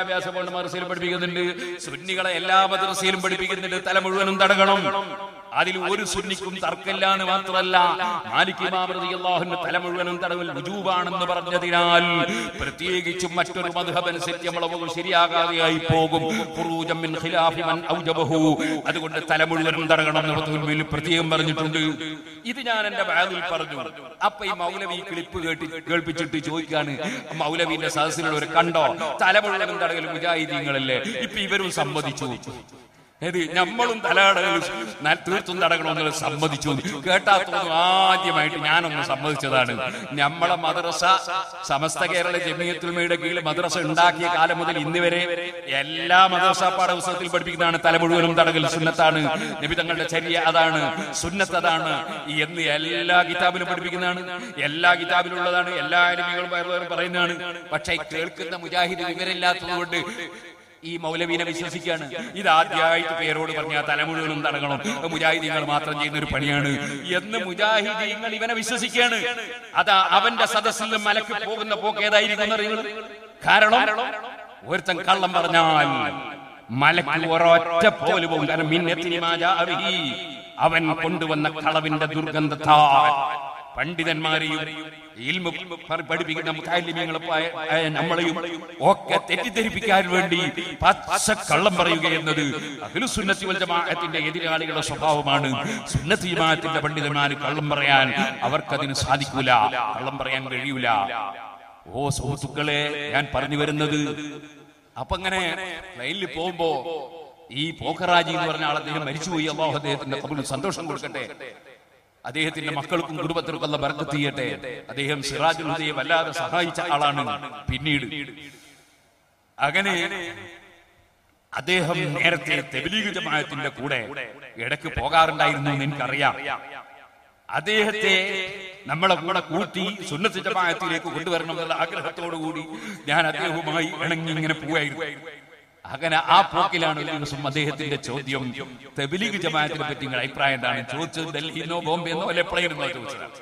വിദ്യാഭ്യാസ ബോർഡ് മദ്രസയിൽ പഠിപ്പിക്കുന്നുണ്ട് സുന്നികളെ എല്ലാ മദ്രസയിലും പഠിപ്പിക്കുന്നുണ്ട് തല മുഴുവനും തടകണം അതിൽ ഒരു സുന്നിക്കും തർക്കമില്ല എന്ന് മാത്രമല്ല മാലിക് ഇമാം റളിയല്ലാഹുവിന്റെ തല മുഴുവനും തടവൽ വുജൂബാണെന്ന് പറഞ്ഞതിനാൽ പ്രത്യേകിച്ചും മറ്റൊരു മദ്ഹബ് അനുസരിച്ച് നമ്മളെ വകു ശരിയാകാതെയായി പോകും ഖുറൂജം മിൻ ഖിലാഫി മൻ ഔജബഹു അതുകൊണ്ട് തല മുഴുവനും തടകണം എന്ന് റസൂൽ പ്രത്യേകം പറഞ്ഞിട്ടുണ്ട് ഇത് ഞാൻ എന്റെ ബാദിൽ പറഞ്ഞു അപ്പൊ ഈ മൗലവി ക്ലിപ്പ് കേട്ടി കേൾപ്പിച്ചിട്ട് ചോദിക്കാണ് മൗലവിന്റെ സദസ്സിലുള്ളവർ കണ്ടോ തല മുഴുവനും തടകൽ മുജാഹിദീങ്ങളല്ലേ ഇപ്പൊ ഇവരും സമ്മതിച്ചു ഏത് നമ്മളും തലകടകൾ തീർത്തും തടകണമെന്നുള്ളത് സമ്മതിച്ചു കേട്ടാ തോന്നുന്നു ആദ്യമായിട്ട് ഞാനൊന്ന് സമ്മതിച്ചതാണ് നമ്മളെ മദ്രസ സമസ്ത കേരള ജമിയത്തുൽമയുടെ കീഴിൽ മദ്രസ ഉണ്ടാക്കിയ കാലം മുതൽ ഇന്ന് വരെ എല്ലാ മദ്രസ പാഠപുസ്തകത്തിൽ പഠിപ്പിക്കുന്നതാണ് തല മുഴുവനും തടകൽ സുന്നത്താണ് നബി തങ്ങളുടെ ചര്യ അതാണ് സുന്നത്ത് അതാണ് എന്ന് എല്ലാ കിതാബിലും പഠിപ്പിക്കുന്നതാണ് എല്ലാ കിതാബിലുള്ളതാണ് എല്ലാ അരുമികളും പറയുന്നതാണ് പക്ഷെ കേൾക്കുന്ന മുജാഹിദ് വിവരമില്ലാത്തത് കൊണ്ട് ഈ മൗലവീനെ വിശ്വസിക്കാണ് ഇത് ആദ്യമായിട്ട് പേരോട് പറഞ്ഞ തല മുഴുവനും തടങ്ങണം മുജാഹിദീങ്ങൾ മാത്രം ചെയ്യുന്ന ഒരു പണിയാണ് എന്ന് മുജാഹിദീങ്ങൾ ഇവനെ വിശ്വസിക്കാണ് അതാ അവന്റെ സദസ്സിൽ നിന്ന് മലക്ക് പോകുന്ന പോക്ക് ഏതായിരിക്കും എന്നറിയുന്നത് കാരണം ഒരുത്തൻ കള്ളം പറഞ്ഞാൽ മലക്ക് ഒരൊറ്റ പോലെ പോകും കാരണം മിന്നത്തിനി മാജാ അബിഹി. അവൻ കൊണ്ടുവന്ന കളവിന്റെ ദുർഗന്ധത്താൽ പണ്ഡിതന്മാരെയും ഇൽമ പ- പഠിപ്പിക്കുന്ന മുത്താലിമ്യങ്ങളെ നമ്മളെയും ഒക്കെ തെറ്റിദ്ധരിപ്പിക്കാൻ വേണ്ടി പച്ച കള്ളം പറയുക എന്നത് അഖിലുസുന്നത്തി വൽ ജമാഅത്തിന്റെ എതിരാളികളുടെ സ്വഭാവമാണ് സുന്നത്തി ജമാഅത്തിന്റെ പണ്ഡിതന്മാർ കള്ളം പറയാൻ അവർക്കതിന് സാധിക്കൂല കള്ളം പറയാൻ കഴിയൂല ഓ സുഹൃത്തുക്കളെ ഞാൻ പറഞ്ഞു വരുന്നത് അപ്പൊ അങ്ങനെ ട്രെയിനിൽ പോകുമ്പോ ഈ പോക്കറാജി എന്ന് പറഞ്ഞ ആൾ അദ്ദേഹം മരിച്ചുപോയി അള്ളാഹു അദ്ദേഹത്തിന്റെ കബുലിൽ സന്തോഷം കൊടുക്കട്ടെ അദ്ദേഹത്തിന്റെ മക്കൾക്കും കുടുംബത്തിനും അല്ല ബർക്കത്ത് ചെയ്യട്ടെ അദ്ദേഹം സിറാജുൽ ഹുദയെ വല്ലാതെ സഹായിച്ച ആളാണ് പിന്നീട് അങ്ങനെ അദ്ദേഹം നേരത്തെ തെബലീഗ് ജമാഅത്തിന്റെ കൂടെ ഇടയ്ക്ക് പോകാറുണ്ടായിരുന്നു എന്ന് എനിക്കറിയാം അദ്ദേഹത്തെ നമ്മളെ കൂടെ കൂട്ടി സുന്നത്ത് ജമാഅത്തിലേക്ക് കൊണ്ടുവരണം എന്നുള്ള ആഗ്രഹത്തോടു കൂടി ഞാൻ അദ്ദേഹവുമായി ഇണങ്ങി ഇങ്ങനെ പോവായിരുന്നു അങ്ങനെ ആ പോക്കിലാണ് ഒരു ദിവസം അദ്ദേഹത്തിന്റെ ചോദ്യം തെബലീഗ് ജമാഅത്തിനെ പറ്റി നിങ്ങളുടെ അഭിപ്രായം എന്താണ് ചോദിച്ചത് ഡൽഹിന്നോ ബോംബെന്നോ അല്ലെ എപ്പോഴെയിരുന്നോ ചോദിച്ചത്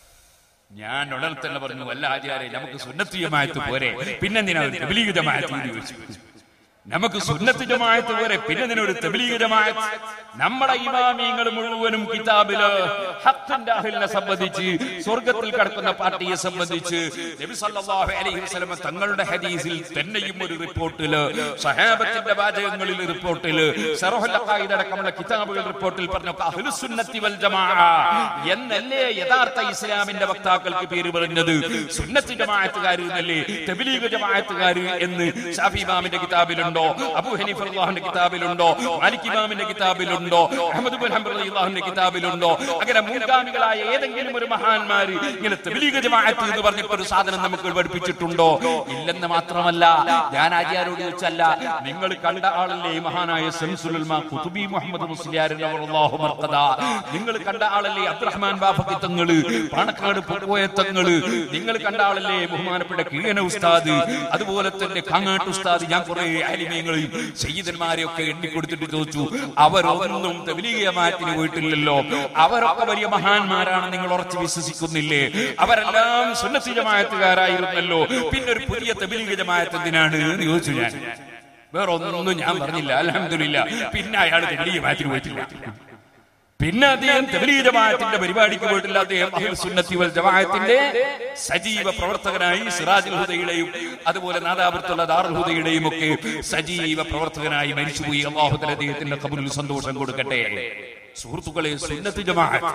ഞാൻ ഉടനെ തന്നെ പറഞ്ഞു വല്ല ആചാര്യ നമുക്ക് സുന്നത്ത് ജമാഅത്ത് പോരെ പിന്നെന്തിനാ ഒരു തെബലീഗ് ജമാഅത്ത് എന്ന് ചോദിച്ചു നമുക്ക് സുന്നത്ത് ജമാഅത്ത് പോരെ പിന്നെ ഇതിനൊരു തെബലീഗ് ജമാഅത്ത് നമ്മുടെ ഇമാമിയങ്ങൾ മുഴുവനും കിതാബില് ഹഖിന്റെ അഹ്ലിനെ സംബന്ധിച്ച് സ്വർഗത്തിൽ കിടക്കുന്ന പാർട്ടിയെ സംബന്ധിച്ച് നബി സല്ലല്ലാഹു അലൈഹി വസല്ലം തങ്ങളുടെ ഹദീസിൽ തന്നെയും ഒരു റിപ്പോർട്ടില് സഹാബത്തിന്റെ വാചകങ്ങളിൽ റിപ്പോർട്ടില് സറഹുൽ അഖായിദ് അടക്കമുള്ള കിതാബുകൾ റിപ്പോർട്ടിൽ പറഞ്ഞ അഹ്ലുസുന്നത്തി വൽ ജമാഅ എന്നല്ലേ യഥാർത്ഥ ഇസ്ലാമിന്റെ വക്താക്കൾക്ക് പേര് പറഞ്ഞത് സുന്നത്തി ജമാഅത്തുകാർ എന്നല്ലേ തെബലീഗ് ജമാഅത്തുകാർ എന്ന് ഷാഫി ഇമാമിന്റെ കിതാബിലുണ്ടോ അബൂ ഹനീഫ റളിയല്ലാഹുവിന്റെ കിതാബിലുണ്ടോ മാലിക് ഇമാമിന്റെ കിതാബിലുണ്ടോ അഹ്മദ് ബിൻ ഹംബൽ റളിയല്ലാഹുവിന്റെ കിതാബിലുണ്ടോ അങ്ങനെ മുൻഗാമികളായ ഏതെങ്കിലും ഒരു മഹാന്മാര് ഇങ്ങനെ തെബലീഗ് ജമാഅത്ത് എന്ന് പറഞ്ഞിട്ട് ഒരു സാധനം നമുക്ക് പഠിപ്പിച്ചിട്ടുണ്ടോ ഇല്ലെന്ന് മാത്രമല്ല ഞാൻ ആചാരോട് ചോദിച്ചല്ല നിങ്ങൾ കണ്ട ആളല്ലേ ഈ മഹാനായ ശംസുലുൽമ ഖുതുബി മുഹമ്മദ് മുസ്ലിയാർ റളിയല്ലാഹു മർഖദ നിങ്ങൾ കണ്ട ആളല്ലേ അബ്ദുറഹ്മാൻ ബാഫക്കി തങ്ങള് പാണക്കാട് പോയ തങ്ങള് നിങ്ങൾ കണ്ട ആളല്ലേ ബഹുമാനപ്പെട്ട കീഴന ഉസ്താദ് അതുപോലെ തന്നെ കാങ്ങാട്ട് ഉസ്താദ് ഞാൻ കുറെ ആലിമീങ്ങളെയും സയ്യിദന്മാരെ ഒക്കെ എണ്ണിക്കൊടുത്തിട്ട് ചോദിച്ചു അവരൊന്നും തബലീഗമാറ്റിന് പോയിട്ടില്ലല്ലോ അവരൊക്കെ വലിയ മഹാന്മാരാണ് നിങ്ങൾ ഉറച്ചു വിശ്വസിക്കുന്നില്ലേ അവരെല്ലാം സുന്നത്തി ജമായത്തുകാരായിരുന്നല്ലോ പിന്നെ ഒരു പുതിയ തബലീഗ് ജമായത്ത് എന്തിനാണ് എന്ന് ചോദിച്ചു ഞാൻ വേറെ ഒന്നും ഞാൻ പറഞ്ഞില്ല അലഹമില്ല പിന്നെ അയാൾ തബലീഗ് ജമായത്തിന് പോയിട്ടില്ല പിന്നെ അദ്ദേഹം തബ്ലീഗ് ജമാഅത്തിന്റെ പരിപാടിക്ക് പോയിട്ടില്ല അദ്ദേഹം അഹ്ലുസ് സുന്നത്തി വൽ ജമാഅത്തിന്റെ സജീവ പ്രവർത്തകനായി സിറാജുൽ ഹുദയുടെയും അതുപോലെ നാദാപുരത്തുള്ള ദാറുൽ ഹുദയുടെയും ഒക്കെ സജീവ പ്രവർത്തകനായി മരിച്ചുപോയി അള്ളാഹു തആല അദ്ദേഹത്തിന്റെ കബറിൽ സന്തോഷം കൊടുക്കട്ടെ സുഹൃത്തുക്കളെ സുന്നത്ത് ജമാഅത്ത്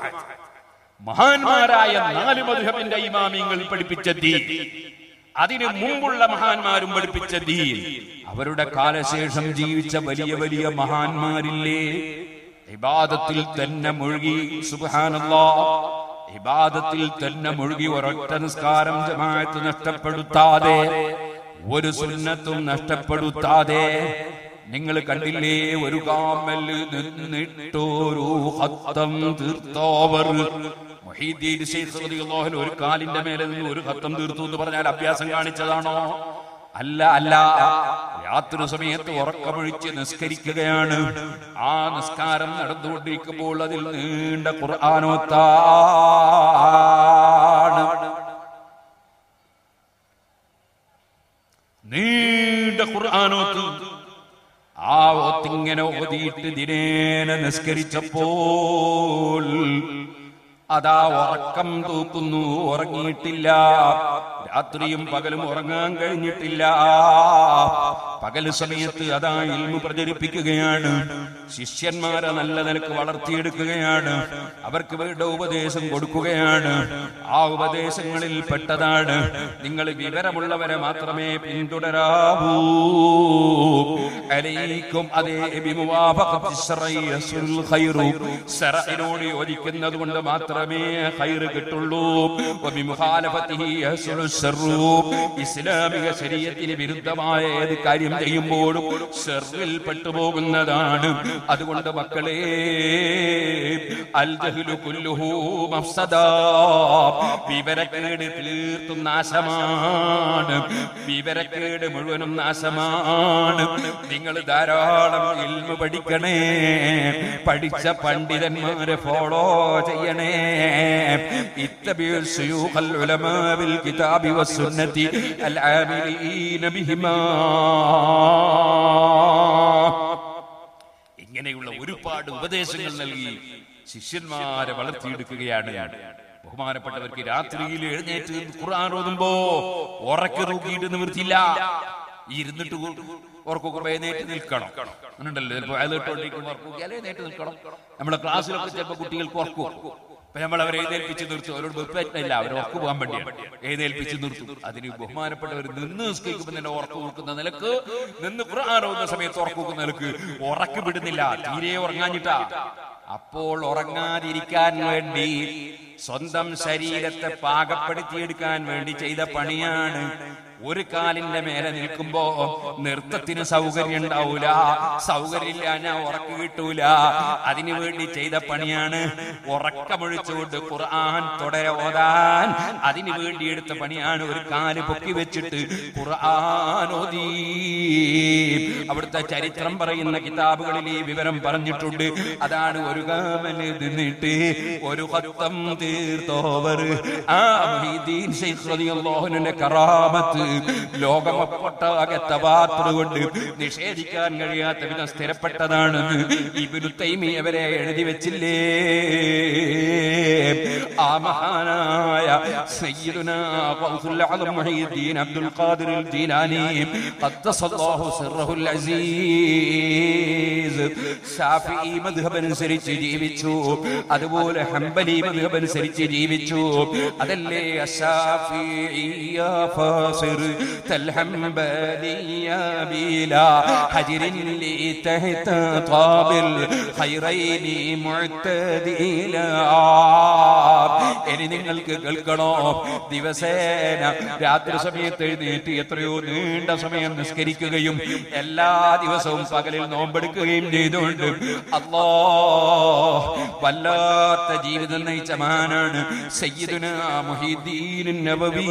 മഹാന്മാരായ നാല് മധുഹബിന്റെ ഇമാമിങ്ങൾ പഠിപ്പിച്ച ദീൻ അതിനു മുമ്പുള്ള മഹാന്മാരും പഠിപ്പിച്ച ദീൻ അവരുടെ കാലശേഷം ജീവിച്ച വലിയ വലിയ മഹാന്മാരില്ലേ ഇബാദത്തിൽ തന്നെ മുഴുകി സുബ്ഹാനല്ലാ ഇബാദത്തിൽ തന്നെ മുഴുകി ഒരൊറ്റ നിസ്കാരം ജമാഅത്ത് നഷ്ടപ്പെടുത്താതെ ഒരു സുന്നത്തും നഷ്ടപ്പെടുത്താതെ നിങ്ങൾ കണ്ടില്ലേ ഒരു കാമല് നിന്നിട്ടൊരു ഹത്തം തീർത്തോവർ മുഹീദ്ദീൻ ശൈഖ് റളിയല്ലാഹു അൻഹു ഒരു കാലിന്റെ മേലെ നിന്ന് ഒരു ഹത്തം തീർത്തു എന്ന് പറഞ്ഞാൽ അഭ്യാസം കാണിച്ചതാണോ അല്ല അല്ല രാത്രി സമയത്ത് ഉറക്കമൊഴിച്ച് നിസ്കരിക്കുകയാണ് ആ നിസ്കാരം നടന്നുകൊണ്ടിരിക്കുമ്പോൾ അതിൽ നീണ്ട ഖുർആാനോത്താണ് നീണ്ട ഖുർആൻ ഖുർആാനോത്ത് ആ ഓത്തിങ്ങനെ ഓതിയിട്ട് ദിനേന നിസ്കരിച്ചപ്പോൾ അതാ ഉറക്കം തൂക്കുന്നു ഉറങ്ങിയിട്ടില്ല രാത്രിയും പകലും ഉറങ്ങാൻ കഴിഞ്ഞിട്ടില്ല പകൽ സമയത്ത് അതാ ഇൽമു പ്രചരിപ്പിക്കുകയാണ് ശിഷ്യന്മാരെ നല്ല നിലക്ക് വളർത്തിയെടുക്കുകയാണ് അവർക്ക് വേണ്ട ഉപദേശം കൊടുക്കുകയാണ് ആ ഉപദേശങ്ങളിൽ പെട്ടതാണ് നിങ്ങൾ വിവരമുള്ളവരെ മാത്രമേ പിന്തുടരാവൂ അലൈക്കും അതേ ബിമുവാഫഖത്തി ശറഇ യസ്റുൽ ഖൈറു ശറഇനോട് യോജിക്കുന്നത് കൊണ്ട് മാത്രമേ ഖൈറ് കിട്ടുള്ളൂ വബിമുഖാലഫത്തിഹി യസ്റുൽ ശർറു ഇസ്ലാമിക ശരീഅത്തിന് വിരുദ്ധമായ ഏത് കാര്യം ചെയ്യുമ്പോഴും ഷെറിൽ പെട്ടുപോകുന്നതാണ് അതുകൊണ്ട് മക്കളെ അൽ ജഹ്ലു കുല്ലുഹു മഫ്സദ വിവരക്കേട് തീർത്തും നാശമാണ് വിവരക്കേട് മുഴുവനും നാശമാണ് നിങ്ങൾ ധാരാളം ഇൽമ പഠിക്കണേ പഠിച്ച പണ്ഡിതന്മാരെ ഫോളോ ചെയ്യണേ ഇത്തബിഉ ശുയൂഖൽ ഉലമാ ബിൽ കിതാബി വസ്സുന്നതി അൽ ആമിലീന ബിഹിമാ ഇങ്ങനെയുള്ള ഒരുപാട് ഉപദേശങ്ങൾ നൽകി ശിഷ്യന്മാരെ വളർത്തിയെടുക്കുകയാണ് ബഹുമാനപ്പെട്ടവർക്ക് രാത്രിയിൽ എഴുന്നേറ്റ് നിന്ന് ഖുർആൻ ഓതുമ്പോ ഉറക്കി നോക്കിയിട്ട് നിവൃത്തിയില്ല ഈ ഇരുന്നിട്ട് ഉറക്കൊക്കെ എഴുന്നേറ്റ് നിൽക്കണം അങ്ങനെയുണ്ടല്ലോ ചിലപ്പോ അയലിട്ടോണ്ടിരിക്കുമ്പോൾ ഉറക്കൊക്കെ എഴുന്നേറ്റ് നിൽക്കണം നമ്മുടെ ക്ലാസ്സിലൊക്കെ ചിലപ്പോൾ കുട്ടികൾക്ക് ഉറക്കും അപ്പൊ നമ്മൾ അവരെ എഴുന്നേൽപ്പിച്ച് നിർത്തും അവരോട് വെപ്പറ്റില്ല അവർ ഉറക്കു പോകാൻ വേണ്ടിയാണ് എഴുന്നേൽപ്പിച്ച് നിർത്തും അതിന് ബഹുമാനപ്പെട്ടവർ നിന്ന് നിസ്കരിക്കുമ്പോൾ തന്നെ ഉറക്കു കൊടുക്കുന്ന നിലക്ക് നിന്ന് ഖുർആാനോന്ന സമയത്ത് ഉറക്കു കൊടുക്കുന്ന നിലക്ക് ഉറക്കി വിടുന്നില്ല തീരെ ഉറങ്ങാഞ്ഞിട്ടാ അപ്പോൾ ഉറങ്ങാതിരിക്കാൻ വേണ്ടി സ്വന്തം ശരീരത്തെ പാകപ്പെടുത്തിയെടുക്കാൻ വേണ്ടി ചെയ്ത പണിയാണ് ഒരു കാലിന്റെ മേലെ നിൽക്കുമ്പോ നൃത്തത്തിന് സൗകര്യം ഉണ്ടാവൂല സൗകര്യമില്ല ഞാൻ ഉറക്ക് കിട്ടൂല അതിനു വേണ്ടി ചെയ്ത പണിയാണ് ഉറക്കമൊഴിച്ചുകൊണ്ട് ഖുർആൻ തുടരെ ഓതാൻ അതിനു വേണ്ടി എടുത്ത പണിയാണ് ഒരു കാല് പൊക്കി വെച്ചിട്ട് ഖുർആൻ ഓതി അവിടുത്തെ ചരിത്രം പറയുന്ന കിതാബുകളിൽ ഈ വിവരം പറഞ്ഞിട്ടുണ്ട് അതാണ് ഒരു കാമന് നിന്നിട്ട് ഒരു ഹത്തം തീർത്തോവർ ആ മൊഹീദ്ദീൻ ശൈഖ് റളിയല്ലാഹുവിന്റെ കറാമത്ത് ലോകമൊട്ടാകെ തവാത്തുർ കൊണ്ട് നിഷേധിക്കാൻ കഴിയാത്ത വിധം സ്ഥിരപ്പെട്ടതാണ് ഇബ്നു തൈമിയ വരെ എഴുതി വെച്ചില്ലേ ആ മഹാനായ സയ്യിദുനാ ഖൗസുൽ അഅ്ലം മുഹീദ്ദീൻ അബ്ദുൽ ഖാദിർ അൽ ജീലാനി ഖദ്ദസല്ലാഹു സിർറഹുൽ അസീസ് ഷാഫിഈ മദ്ഹബ് അനുസരിച്ച് ജീവിച്ചു അതുപോലെ ഹംബലി മദ്ഹബ് അനുസരിച്ച് ജീവിച്ചു അതല്ലേ അശാഫിഇയ ഫാസിർ തൽഹംബലിയ ബിലാ ഹജ്റിൻ ലി തഹത ഖാബിൽ ഖൈറൈനി മുഅ്തദില ഇനി നിങ്ങൾക്ക് കേൾക്കണോ ദിവസേന രാത്രി സമയത്ത് എഴുന്നേറ്റ് എത്രയോ നീണ്ട സമയം നിസ്കരിക്കുകയും എല്ലാ ദിവസവും പകലിൽ നോമ്പെടുക്കുകയും ചെയ്തുകൊണ്ട് അല്ലോ വല്ലാത്ത ജീവിതം നയിച്ച മഹാനാണ് സയ്യിദുന മുഹീദ്ദീൻ നബവി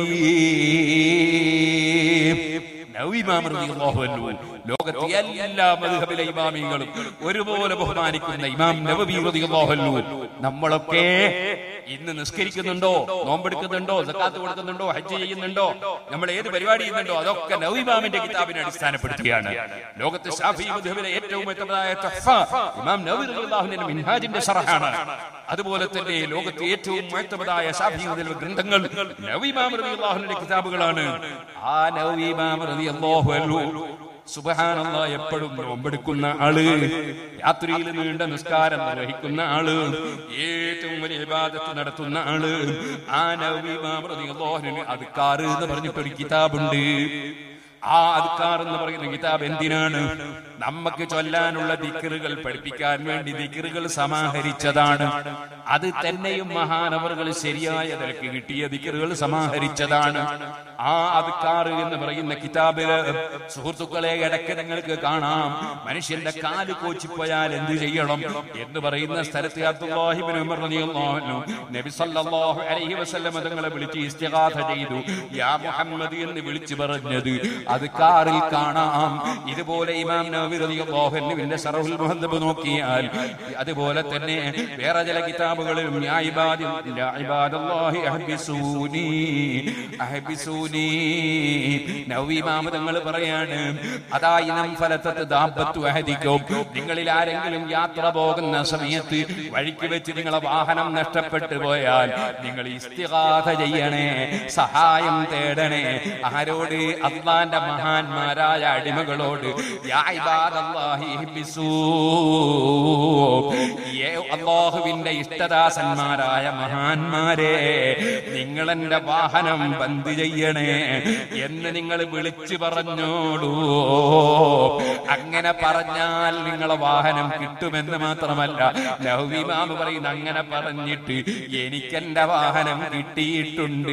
നബവി ഇമാം റളിയല്ലാഹു അൻഹു ലോകത്തെ എല്ലാ മദ്ഹബിലെ ഇമാമികളും ഒരുപോലെ ബഹുമാനിക്കുന്ന ഇമാം നബവി റളിയല്ലാഹു അൻഹു നമ്മളൊക്കെ ഇന്ന് നിസ്കരിക്കുന്നുണ്ടോ നോമ്പെടുക്കുന്നുണ്ടോ സക്കാത്ത് കൊടുക്കുന്നുണ്ടോ ഹജ്ജ് ചെയ്യുന്നുണ്ടോ നമ്മൾ ഏത് പരിപാടി ചെയ്യുന്നുണ്ടോ അതൊക്കെ നവീമാമിന്റെ കിതാബിനെ അടിസ്ഥാനപ്പെടുത്തിയാണ് ലോകത്തെ ഷാഫി മദ്ഹബിലെ ഏറ്റവും ഉത്തമമായ തുഹ്ഫ ഇമാം നവവി റളിയല്ലാഹുവിന്റെ മിൻഹാജിന്റെ ശറഹാണ് അതുപോലെ തന്നെ ലോകത്തെ ഏറ്റവും ഉത്തമതായ ഷാഫി മദ്ഹബിലെ ഗ്രന്ഥങ്ങൾ നവീമാം റളിയല്ലാഹുവിന്റെ കിതാബുകളാണ് ആ നവീമാം റളിയല്ലാഹു അൻഹു സുബഹാനല്ല എപ്പോഴും നോമ്പെടുക്കുന്ന ആള് രാത്രിയിൽ നീണ്ട നിസ്കാരം നിർവഹിക്കുന്ന ആള് ഏറ്റവും വലിയ വിവാദത്ത് നടത്തുന്ന ആള് ആ നവീമാമൃതിന് അദ്ക്കാറ് എന്ന് പറഞ്ഞിട്ടൊരു കിതാബുണ്ട് ആ അദ്ക്കാർ എന്ന് പറയുന്ന കിതാബ് എന്തിനാണ് നമുക്ക് ചൊല്ലാനുള്ള ദിക്കറുകൾ പഠിപ്പിക്കാൻ വേണ്ടി ദിക്കറുകൾ സമാഹരിച്ചതാണ് അത് തന്നെയും മഹാനവറുകൾ ശരിയായ നിലക്ക് കിട്ടിയ ദിക്കറുകൾ സമാഹരിച്ചതാണ് ആ അദ്ക്കാർ എന്ന് പറയുന്ന കിതാബില് സുഹൃത്തുക്കളെ ഇടയ്ക്ക് നിങ്ങൾക്ക് കാണാം മനുഷ്യന്റെ കാല് കോച്ചിപ്പോയാൽ എന്ത് ചെയ്യണം എന്ന് പറയുന്ന സ്ഥലത്ത് അബ്ദുല്ലാഹിബ്നു ഉമർ റളിയല്ലാഹു അൻഹു നബി സല്ലല്ലാഹു അലൈഹി വസല്ലം തങ്ങളെ വിളിച്ച് ഇസ്തിഗാഥ ചെയ്തു യാ മുഹമ്മദ് എന്ന് വിളിച്ചു പറഞ്ഞത് അത് കാറിൽ കാണാം ഇതുപോലെ ഇമാം നവവി നവവി റളിയല്ലാഹു അൻഹുവിന്റെ ശറഹുൽ മുഹദ്ദബ് നോക്കിയാൽ അതുപോലെ തന്നെ വേറെ ചില കിതാബുകളിലും യാ ഇബാദി യാ ഇബാദല്ലാഹി അഹ്ബിസൂനി അഹ്ബിസൂനി നവവി ഇമാം തങ്ങൾ പറയാണ് അതാ ഇനം ഫലത്തത്ത് ദാബത്തു അഹദിക്കും നിങ്ങളിൽ ആരെങ്കിലും യാത്ര പോകുന്ന സമയത്ത് വഴിക്ക് വെച്ച് നിങ്ങളെ വാഹനം നഷ്ടപ്പെട്ടു പോയാൽ നിങ്ങൾ ഇസ്തിഗാഥ ചെയ്യണേ സഹായം തേടണേ ആരോട് അള്ളാന്റെ മഹാന്മാരായ അടിമകളോട് യാ ഇബാദല്ലാഹി ഇഹ്ബിസൂ. ഏ അള്ളാഹുവിന്റെ ഇഷ്ടദാസന്മാരായ മഹാന്മാരെ നിങ്ങൾ എന്റെ വാഹനം ബന്ദ് ചെയ്യണേ എന്ന് നിങ്ങൾ വിളിച്ചു പറഞ്ഞോളൂ അങ്ങനെ പറഞ്ഞാൽ നിങ്ങളെ വാഹനം കിട്ടുമെന്ന് മാത്രമല്ല ലഹുവിമാമ് പറയുന്ന അങ്ങനെ പറഞ്ഞിട്ട് എനിക്കെന്റെ വാഹനം കിട്ടിയിട്ടുണ്ട്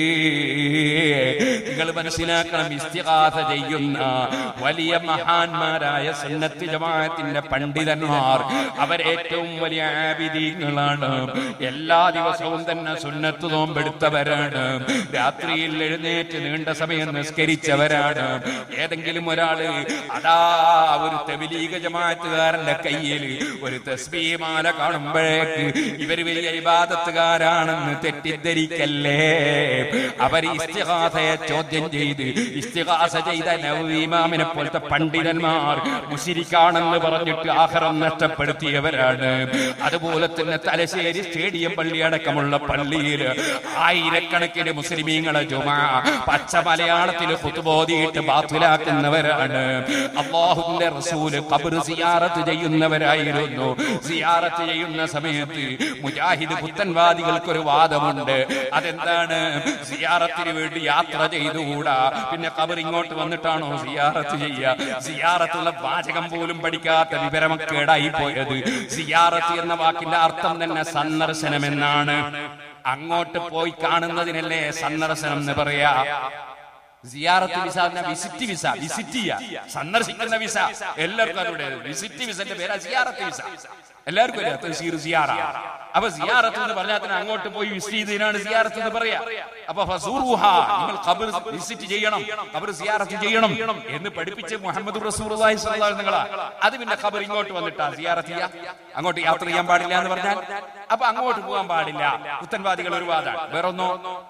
നിങ്ങൾ മനസ്സിലാക്കണം ഇസ്തിഹാസ ചെയ്യുന്ന വലിയ മഹാന്മാരായ സുന്നത്ത് ജമാഅത്തിന്റെ പണ്ഡിതന്മാർ അവരേറ്റവും വലിയ ആബിദീങ്ങളാണ് എല്ലാ ദിവസവും തന്നെ സുന്നത്ത് നോമ്പെടുത്തവരാണ് രാത്രിയിൽ എഴുന്നേറ്റ് നീണ്ട സമയം നിസ്കരിച്ചവരാണ് ഏതെങ്കിലും ഒരാള് അതാ ഒരു തെബിലീഗ ജമാഅത്തുകാരന്റെ കയ്യിൽ ഒരു തസ്ബീമാല കാണുമ്പോഴേക്ക് ഇവർ വലിയ ഇബാദത്തുകാരാണെന്ന് തെറ്റിദ്ധരിക്കല്ലേ അവർ ഇസ്തിഹാസയെ ചോദ്യം ചെയ്ത് ഇസ്തിഹാസ ചെയ്ത നവീമാമിനെ പോലത്തെ പണ്ഡിതന്മാർ മുഷിരിക്കാണെന്ന് പറഞ്ഞിട്ട് ആഹാരം നഷ്ടപ്പെടുത്തിയവരാണ് അതുപോലെ തന്നെ തലശ്ശേരി സ്റ്റേഡിയം പള്ളി അടക്കമുള്ള പള്ളിയിൽ ആയിരക്കണക്കിന് മുസ്ലിമീങ്ങളെ ജുമാ പച്ച മലയാളത്തിൽ പുതുബോധിയിട്ട് ബാത്തിലാക്കുന്നവരാണ് അള്ളാഹുവിന്റെ റസൂല് കബർ സിയാറത്ത് ചെയ്യുന്നവരായിരുന്നു സിയാറത്ത് ചെയ്യുന്ന സമയത്ത് മുജാഹിദ് പുത്തൻവാദികൾക്ക് ഒരു വാദമുണ്ട് അതെന്താണ് സിയാറത്തിന് വേണ്ടി യാത്ര ചെയ്തുകൂടാ പിന്നെ കബർ ഇങ്ങോട്ട് വന്നിട്ടാണോ സിയാറത്ത് ചെയ്യുക സിയാറത്തുള്ള വാചകം പോലും പഠിക്കാത്ത വിവരമക്കേടായി പോയത് സിയാറത്ത് എന്ന വാക്കിന്റെ അർത്ഥം തന്നെ സന്ദർശനം എന്നാണ് അങ്ങോട്ട് പോയി കാണുന്നതിനല്ലേ സന്ദർശനം എന്ന് പറയാ സിയാറത്ത് വിസ എന്ന വിസിറ്റ് വിസ വിസിറ്റ് ചെയ്യുക സന്ദർശിക്കുന്ന വിസ എല്ലാവർക്കും അതിലൂടെ വിസിറ്റ് വിസന്റെ പേരാ സിയാറത്ത് വിസ എല്ലാവർക്കും അറിയാം തഹ്സീർ സിയാറ അപ്പൊ സിയാറത്ത് എന്ന് പറഞ്ഞാൽ തന്നെ അങ്ങോട്ട് പോയി വിസിറ്റ് ചെയ്തതിനാണ് സിയാറത്ത് എന്ന് പറയാ അപ്പൊ ഫസൂറുഹ നിങ്ങൾ ഖബർ വിസിറ്റ് ചെയ്യണം ഖബർ സിയാറത്ത് ചെയ്യണം എന്ന് പഠിപ്പിച്ച് മുഹമ്മദ് റസൂലുള്ളാഹി സ്വല്ലല്ലാഹു അലൈഹി വസല്ലം അത് പിന്നെ ഖബർ ഇങ്ങോട്ട് വന്നിട്ടാ സിയാറത്ത് ചെയ്യാ അങ്ങോട്ട് യാത്ര ചെയ്യാൻ പാടില്ല എന്ന് പറഞ്ഞാൽ അപ്പൊ അങ്ങോട്ട് പോകാൻ പാടില്ല പുത്തൻവാദികൾ ഒരു വാദമാണ് വേറൊന്നോ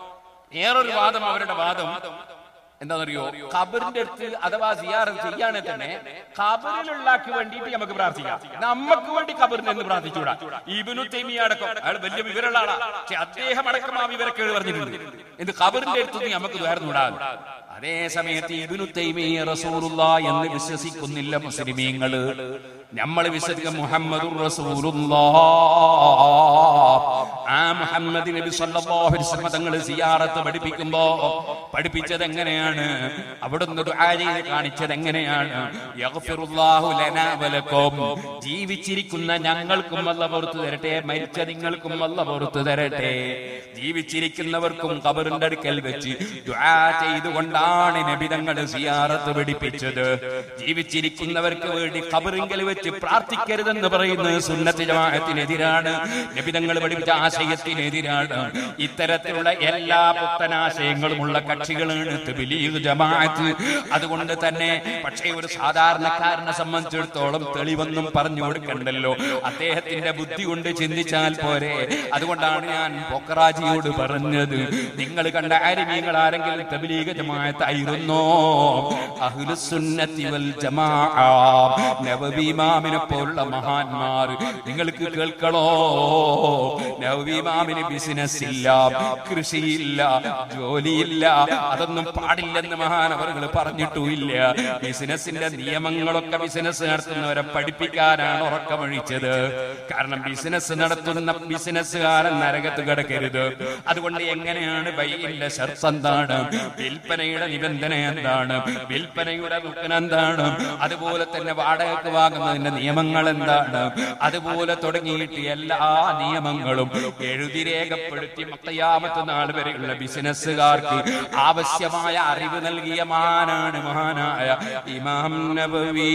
വേറൊരു വാദം അവരുടെ വാദം എന്താണെന്നറിയോ ഖബറിന്റെ അടുത്ത് അഥവാ സിയാറത്ത് ചെയ്യാനെ തന്നെ ഖബറിലുള്ളാക്ക് വേണ്ടിയിട്ട് നമുക്ക് പ്രാർത്ഥിക്കാം നമുക്ക് വേണ്ടി ഖബറിന് എന്ന് പ്രാർത്ഥിച്ചൂടാ ഇബിനു തൈമിയ അടക്കം അയാൾ വലിയ വിവരമുള്ള ആളാ പക്ഷെ അദ്ദേഹം അടക്കം ആ വിവരക്കേട് പറഞ്ഞിട്ടുണ്ട് എന്ത് ഖബറിന്റെ അടുത്ത് നമുക്ക് വേർന്നുകൂടാ അതേ സമയത്ത് ഇബിനു തൈമിയ റസൂലുള്ള എന്ന് വിശ്വസിക്കുന്നില്ല മുസ്ലിമീങ്ങള് നമ്മൾ വിശ്വസിക്കുന്ന മുഹമ്മദ് ആ മുഹമ്മദ് നബി സല്ലല്ലാഹു അലൈഹി വസല്ലം തങ്ങൾ സിയാറത്ത് പഠിപ്പിക്കുമ്പോ പഠിപ്പിച്ചത് എങ്ങനെയാണ് അവിടുന്ന് ദുആ ചെയ്ത് കാണിച്ചത് എങ്ങനെയാണ് യഗ്ഫിറുല്ലാഹു ലനാ വലക്കും ജീവിച്ചിരിക്കുന്ന ഞങ്ങൾക്കും അല്ല പുറത്തു തരട്ടെ മരിച്ച നിങ്ങൾക്കും അല്ല പുറത്തു തരട്ടെ ജീവിച്ചിരിക്കുന്നവർക്കും ഖബറിന്റെ അടുക്കൽ വെച്ച് ദുആ ചെയ്തുകൊണ്ടാണ് നബി തങ്ങൾ സിയാറത്ത് പഠിപ്പിച്ചത് ജീവിച്ചിരിക്കുന്നവർക്ക് വേണ്ടി ഖബറിങ്കൽ വെച്ച് പ്രാർത്ഥിക്കരുതെന്ന് പറയുന്നത് സുന്നത്ത് ജമാഅത്തിനെതിരാണ് നബി തങ്ങൾ പഠിപ്പിച്ച ആശയത്തിനെതിരാണ് ഇത്തരത്തിലുള്ള എല്ലാ പുത്തനാശയങ്ങളുമുള്ള കക്ഷികളാണ് തബ്ലീഗ് ജമാഅത്ത് അതുകൊണ്ട് തന്നെ പക്ഷേ ഒരു സാധാരണക്കാരനെ സംബന്ധിച്ചിടത്തോളം തെളിവൊന്നും പറഞ്ഞു കൊടുക്കണ്ടല്ലോ അദ്ദേഹത്തിന്റെ ബുദ്ധി കൊണ്ട് ചിന്തിച്ചാൽ പോരെ അതുകൊണ്ടാണ് ഞാൻ പൊക്കറാജിയോട് പറഞ്ഞത് നിങ്ങൾ കണ്ട ആരിമീങ്ങൾ ആരെങ്കിലും തബ്ലീഗ് ജമാഅത്തായിരുന്നോ അഹ്ലുസുന്നത്തി വൽ ജമാഅ നബവി ഇമാമിനെ പോലുള്ള മഹാന്മാർ നിങ്ങൾക്ക് കേൾക്കണോ നബവി ഇമാമിന് ബിസിനസ് ഇല്ല കൃഷിയില്ല ജോലിയില്ല അതൊന്നും പാടില്ലെന്ന് മഹാനവറുകൾ പറഞ്ഞിട്ടുമില്ല ബിസിനസിന്റെ നിയമങ്ങളൊക്കെ ബിസിനസ് നടത്തുന്നവരെ പഠിപ്പിക്കാനാണ് ഉറക്കമൊഴിച്ചത് കാരണം ബിസിനസ് നടത്തുന്ന ബിസിനസ്സുകാരൻ നരകത്ത് കിടക്കരുത് അതുകൊണ്ട് എങ്ങനെയാണ് ബൈയിന്റെ ഷർത്ത് എന്താണ് വിൽപ്പനയുടെ നിബന്ധന എന്താണ് വിൽപ്പനയുടെ റുക്കൻ എന്താണ് അതുപോലെ തന്നെ വാടകയ്ക്ക് വാങ്ങുന്നതിന്റെ നിയമങ്ങൾ എന്താണ് അതുപോലെ തുടങ്ങിയിട്ട് എല്ലാ നിയമങ്ങളും നിയമങ്ങളും എഴുതി രേഖപ്പെടുത്തി മത്തയാമത്ത് നാൾ വരെയുള്ള ബിസിനസ്സുകാർക്ക് ആവശ്യമായ അറിവ് നൽകിയ മാനാണ് മഹാനായ ഇമാം നബവി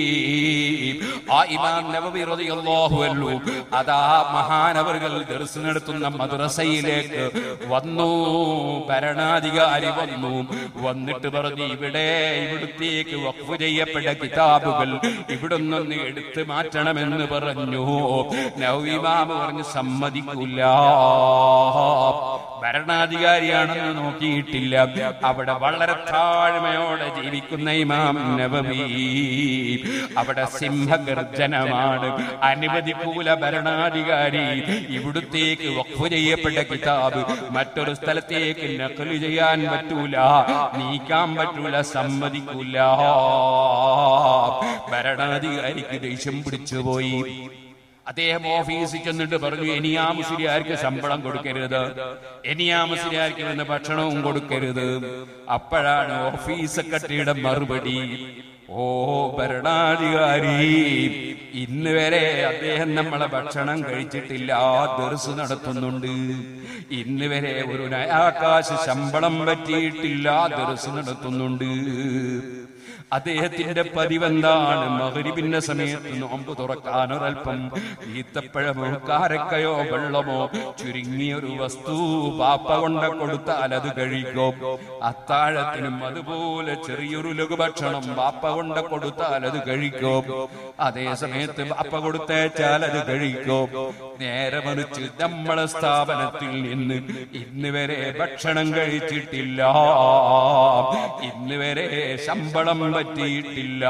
ആ ഇമാം നബവി റളിയല്ലാഹു അൻഹു അതാ മഹാനവറുകൾ ദർസ് നടത്തുന്ന മദ്രസയിലേക്ക് വന്നു ഭരണാധികാരി വന്നു വന്നിട്ട് പറഞ്ഞു ഇവിടെ ഇവിടുത്തേക്ക് വഖഫ് ചെയ്യപ്പെട്ട കിതാബുകൾ ഇവിടുന്നൊന്ന് എടുത്തു മാറ്റണമെന്ന് പറഞ്ഞു നവീമാമ പറഞ്ഞു സമ്മതിക്കൂല ഭരണാധികാരിയാണെന്ന് നോക്കിയിട്ടില്ല അവിടെ വളരെ താഴ്മയോടെ ജീവിക്കുന്ന ഇമാം നബവി അവിടെ സിംഹഗർജനമാണ് അനുവദിക്കൂല ഭരണാധികാരി ഇവിടുത്തേക്ക് വഖഫ് ചെയ്യപ്പെട്ട കിതാബ് മറ്റൊരു സ്ഥലത്തേക്ക് നക്കല് ചെയ്യാൻ പറ്റൂല നീക്കാൻ പറ്റൂല സമ്മതിക്കൂല ഭരണാധികാരിക്ക് ദേഷ്യം പിടിച്ചുപോയി അദ്ദേഹം ഓഫീസിൽ ചെന്നിട്ട് പറഞ്ഞു ഇനി ആ മുസ്ലിയാർക്ക് ശമ്പളം കൊടുക്കരുത് ഇനി ആ മുസ്ലിയാർക്ക് വന്ന് ഭക്ഷണവും കൊടുക്കരുത് അപ്പോഴാണ് ഓഫീസ് സെക്രട്ടറിയുടെ മറുപടി ഓ ഭരണാധികാരി ഇന്ന് വരെ അദ്ദേഹം നമ്മളെ ഭക്ഷണം കഴിച്ചിട്ടില്ല ദർസ് നടത്തുന്നുണ്ട് ഇന്ന് വരെ ഒരു നയാകാശ് ശമ്പളം പറ്റിയിട്ടില്ല ദർസ് നടത്തുന്നുണ്ട് അദ്ദേഹത്തിന്റെ പതിവെന്താണ് മകരിവിന്റെ സമയത്ത് നോമ്പ് തുറക്കാൻ ഒരൽപ്പം ഈത്തപ്പഴമോ കാരക്കയോ വെള്ളമോ ചുരുങ്ങിയ ഒരു വസ്തു പാപ്പ കൊണ്ട കൊടുത്താൽ അത് കഴിക്കും അത്താഴത്തിനും അതുപോലെ ചെറിയൊരു ലഘുഭക്ഷണം പാപ്പ കൊണ്ട കൊടുത്താൽ അത് കഴിക്കും അതേ സമയത്ത് പാപ്പ കൊടുത്തേച്ചാൽ അത് കഴിക്കും നേരെ മറിച്ച് നമ്മളെ സ്ഥാപനത്തിൽ നിന്ന് ഇന്ന് വരെ ഭക്ഷണം കഴിച്ചിട്ടില്ല ഇന്ന് വരെ ശമ്പളം പറ്റിയിട്ടില്ല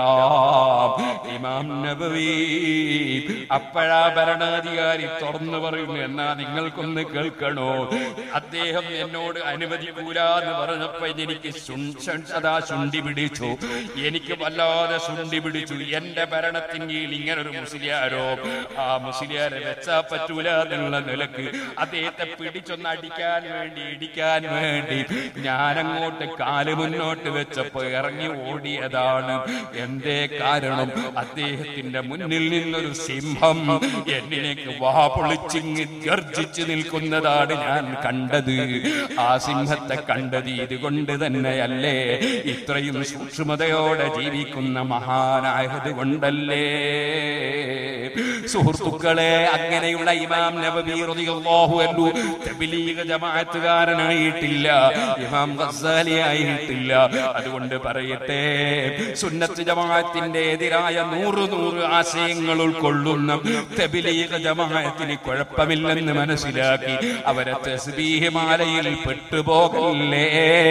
ഇമാം നബവി അപ്പോഴാ ഭരണാധികാരി തുറന്നു പറയുന്നു എന്നാ നിങ്ങൾക്കൊന്ന് കേൾക്കണോ അദ്ദേഹം എന്നോട് അനുവദിക്കൂല എന്ന് പറഞ്ഞപ്പോ എനിക്ക് ശുൺ- ശുൺ- അതാ ശുണ്ടി പിടിച്ചു എനിക്ക് വല്ലാതെ ശുണ്ടി പിടിച്ചു എന്റെ ഭരണത്തിന് കീഴിൽ ഇങ്ങനെ ഒരു മുസ്ലിയാരോ ആ മുസ്ലിയാരെ വെച്ചാ പറ്റൂല എന്നുള്ള നിലക്ക് അദ്ദേഹത്തെ പിടിച്ചൊന്ന് അടിക്കാൻ വേണ്ടി ഇടിക്കാൻ വേണ്ടി ഞാനങ്ങോട്ട് കാല് മുന്നോട്ട് വെച്ചപ്പോ ഇറങ്ങി ഓടിയതാണ് എന്തേ കാരണം അദ്ദേഹത്തിന്റെ മുന്നിൽ നിന്നൊരു സിംഹം എന്നിലേക്ക് വാ പൊളിച്ചിങ്ങ് ഗർജിച്ചു നിൽക്കുന്നതാണ് ഞാൻ കണ്ടത് ആ സിംഹത്തെ കണ്ടത് ഇതുകൊണ്ട് തന്നെയല്ലേ ഇത്രയും സൂക്ഷ്മതയോടെ ജീവിക്കുന്ന മഹാനായത് കൊണ്ടല്ലേ സുഹൃത്തുക്കളെ അങ്ങനെയുള്ള ഇമാം നബവി റളിയല്ലാഹു അൻഹു തബ്ലീഗ് ജമാഅത്തുകാരനായിട്ടില്ല ഇമാം ഗസ്സാലി ആയിട്ടില്ല അതുകൊണ്ട് പറയട്ടെ സുന്നത്ത് ജമാഅത്തിന്റെ എതിരായ നൂറ് നൂറ് ആശയങ്ങൾ ഉൾക്കൊള്ളുന്ന തബ്ലീഗ് ജമാഅത്തിന് കുഴപ്പമില്ലെന്ന് മനസ്സിലാക്കി അവരെ തസ്ബീഹ് മാലയിൽ പെട്ടുപോകല്ലേ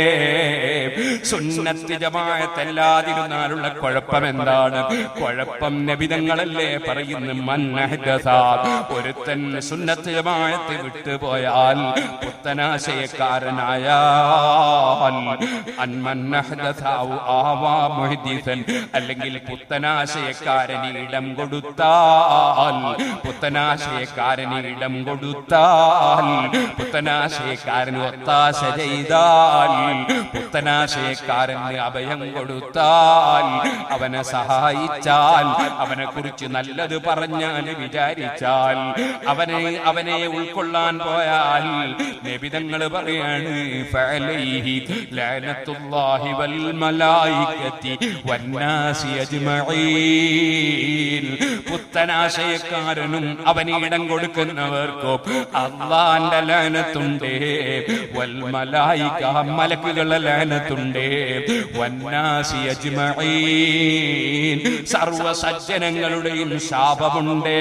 സുന്നത്ത് ജമാഅത്ത് അല്ലാതിരുന്നാലുള്ള കുഴപ്പം എന്താണ് കുഴപ്പം നബിതങ്ങളല്ലേ പറയുന്നു മന്നഹദസ ഒരുത്തൻ സുന്നത്ത് ജമാഅത്ത് വിട്ടുപോയാൽ പുത്തനാശയക്കാരനായാൽ അൻമന്നഹദസ ഔ ആവാ മുഹദ്ദിസൻ അല്ലെങ്കിൽ പുത്തനാശയക്കാരന് ഇടം കൊടുത്താൽ പുത്തനാശയക്കാരന് ഇടം കൊടുത്താൽ പുത്തനാശയക്കാരന് ഒത്താശ ചെയ്താൽ പുത്തനാശയക്കാരന് അഭയം കൊടുത്താൽ അവനെ സഹായിച്ചാൽ അവനെ കുറിച്ച് നല്ലത് പറഞ്ഞാൽ വിചാരിച്ചാൽ അവനെ അവനെ ഉൾക്കൊള്ളാൻ പോയാൽ നബിതങ്ങൾ പറയാണ് ഫഅലൈഹി ലഅനത്തുല്ലാഹി വൽ മലായികത്തി വന്നാസി അജ്മഈൻ പുത്തനാശയക്കാരനും അവന് ഇടം കൊടുക്കുന്നവർക്കും അള്ളാന്റെ ലയനത്തുണ്ട് വൽ മലായിക മലക്കുകളുടെ ലയനത്തുണ്ട് വന്നാസി അജ്മഈൻ സർവ സജ്ജനങ്ങളുടെയും ശാപമുണ്ട്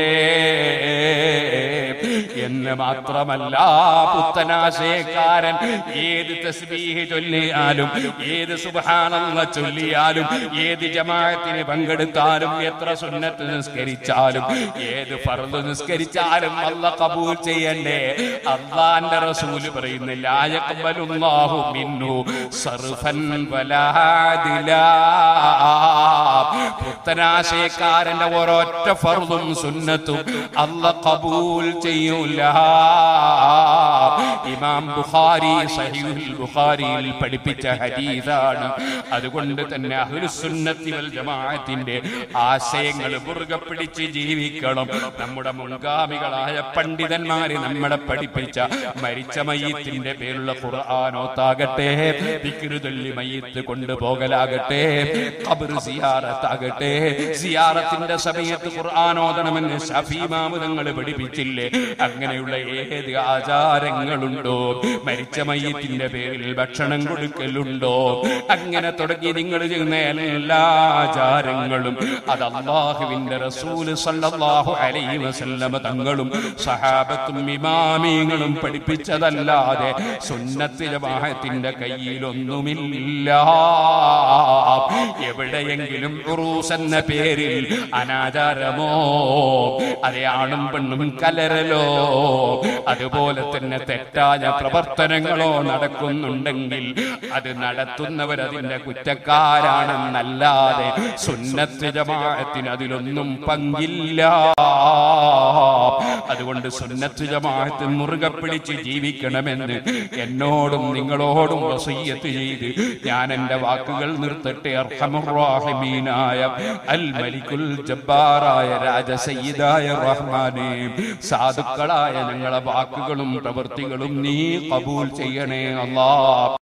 എന്ന് മാത്രമല്ല പുത്തനാശയക്കാരൻ ഏത് തസ്ബീഹ് ചൊല്ലിയാലും ഏത് സുബ്ഹാനല്ലാഹ് ചൊല്ലിയാലും ഏത് ജമാഅത്തിന് പങ്കെടുത്താലും എത്ര സുന്നത്ത് നിസ്കരിച്ചാലും ഏത് ഫർദ് നിസ്കരിച്ചാലും അല്ല കബൂൽ ചെയ്യണ്ടേ അള്ളാന്റെ റസൂല് പറയുന്നില്ല ലായഖ്ബലുല്ലാഹു മിന്നു സർഫൻ വലാ അദിലാ. പുത്തനാശയക്കാരന്റെ ഒരൊറ്റ ഫർദും സുന്നത്തും അല്ല കബൂൽ ചെയ്യൂല ഇല്ല ഇമാം ബുഖാരി സഹീഹുൽ ബുഖാരിയിൽ പഠിപ്പിച്ച ഹദീസാണ് അതുകൊണ്ട് തന്നെ അഹ്ലുസുന്നത്തി വൽ ജമാഅത്തിന്റെ ആശയങ്ങൾ മുറുകെ പിടിച്ച് ജീവിക്കണം നമ്മുടെ മുൻഗാമികളായ പണ്ഡിതന്മാര് നമ്മളെ പഠിപ്പിച്ച മരിച്ച മയ്യത്തിന്റെ പേരുള്ള ഖുർആാനോത്താകട്ടെ ദിക്റുദല്ലി മയ്യത്ത് കൊണ്ടുപോകലാകട്ടെ ഖബർ സിയാറത്താകട്ടെ സിയാറത്തിന്റെ സമയത്ത് ഖുർആാനോദണമെന്ന് ഷഫീമാമുദങ്ങൾ പഠിപ്പിച്ചില്ലേ അങ്ങനെയുള്ള ഏത് ആചാരങ്ങളുണ്ടോ മരിച്ച മയ്യത്തിന്റെ പേരിൽ ഭക്ഷണം കൊടുക്കലുണ്ടോ അങ്ങനെ തുടങ്ങി നിങ്ങൾ ചെയ്യുന്ന എല്ലാ ആചാരങ്ങളും അത് അള്ളാഹുവിന്റെ റസൂല് സല്ലല്ലാഹു അലൈഹി വസല്ലമ തങ്ങളും സഹാബത്തും ഇമാമിങ്ങളും പഠിപ്പിച്ചതല്ലാതെ സുന്നത്ത് ജമാഅത്തിന്റെ കയ്യിലൊന്നുമില്ല എവിടെയെങ്കിലും ഉറൂസ് എന്ന പേരിൽ അനാചാരമോ അതേ ആണും പെണ്ണും കലരലോ അതുപോലെ തന്നെ തെറ്റായ പ്രവർത്തനങ്ങളോ നടക്കുന്നുണ്ടെങ്കിൽ അത് നടത്തുന്നവർ അതിന്റെ കുറ്റക്കാരാണെന്നല്ലാതെ സുന്നത്ത് ജമാഅത്തിന് അതിലൊന്നും പങ്കില്ല അതുകൊണ്ട് സുന്നത്ത് ജമാഅത്ത് മുറുകെ പിടിച്ച് ജീവിക്കണമെന്ന് എന്നോടും നിങ്ങളോടും വസയ്യത്ത് ചെയ്ത് ഞാൻ എന്റെ വാക്കുകൾ നിർത്തട്ടെ അർഹമുറാഹിമീനായ അൽ മലിക്കുൽ ജബ്ബാറായ രാജസയ്യിദായ റഹ്മാനെ സാധുക്കളായ ഞങ്ങളെ വാക്കുകളും പ്രവൃത്തികളും നീ കബൂൽ ചെയ്യണേ അല്ലാ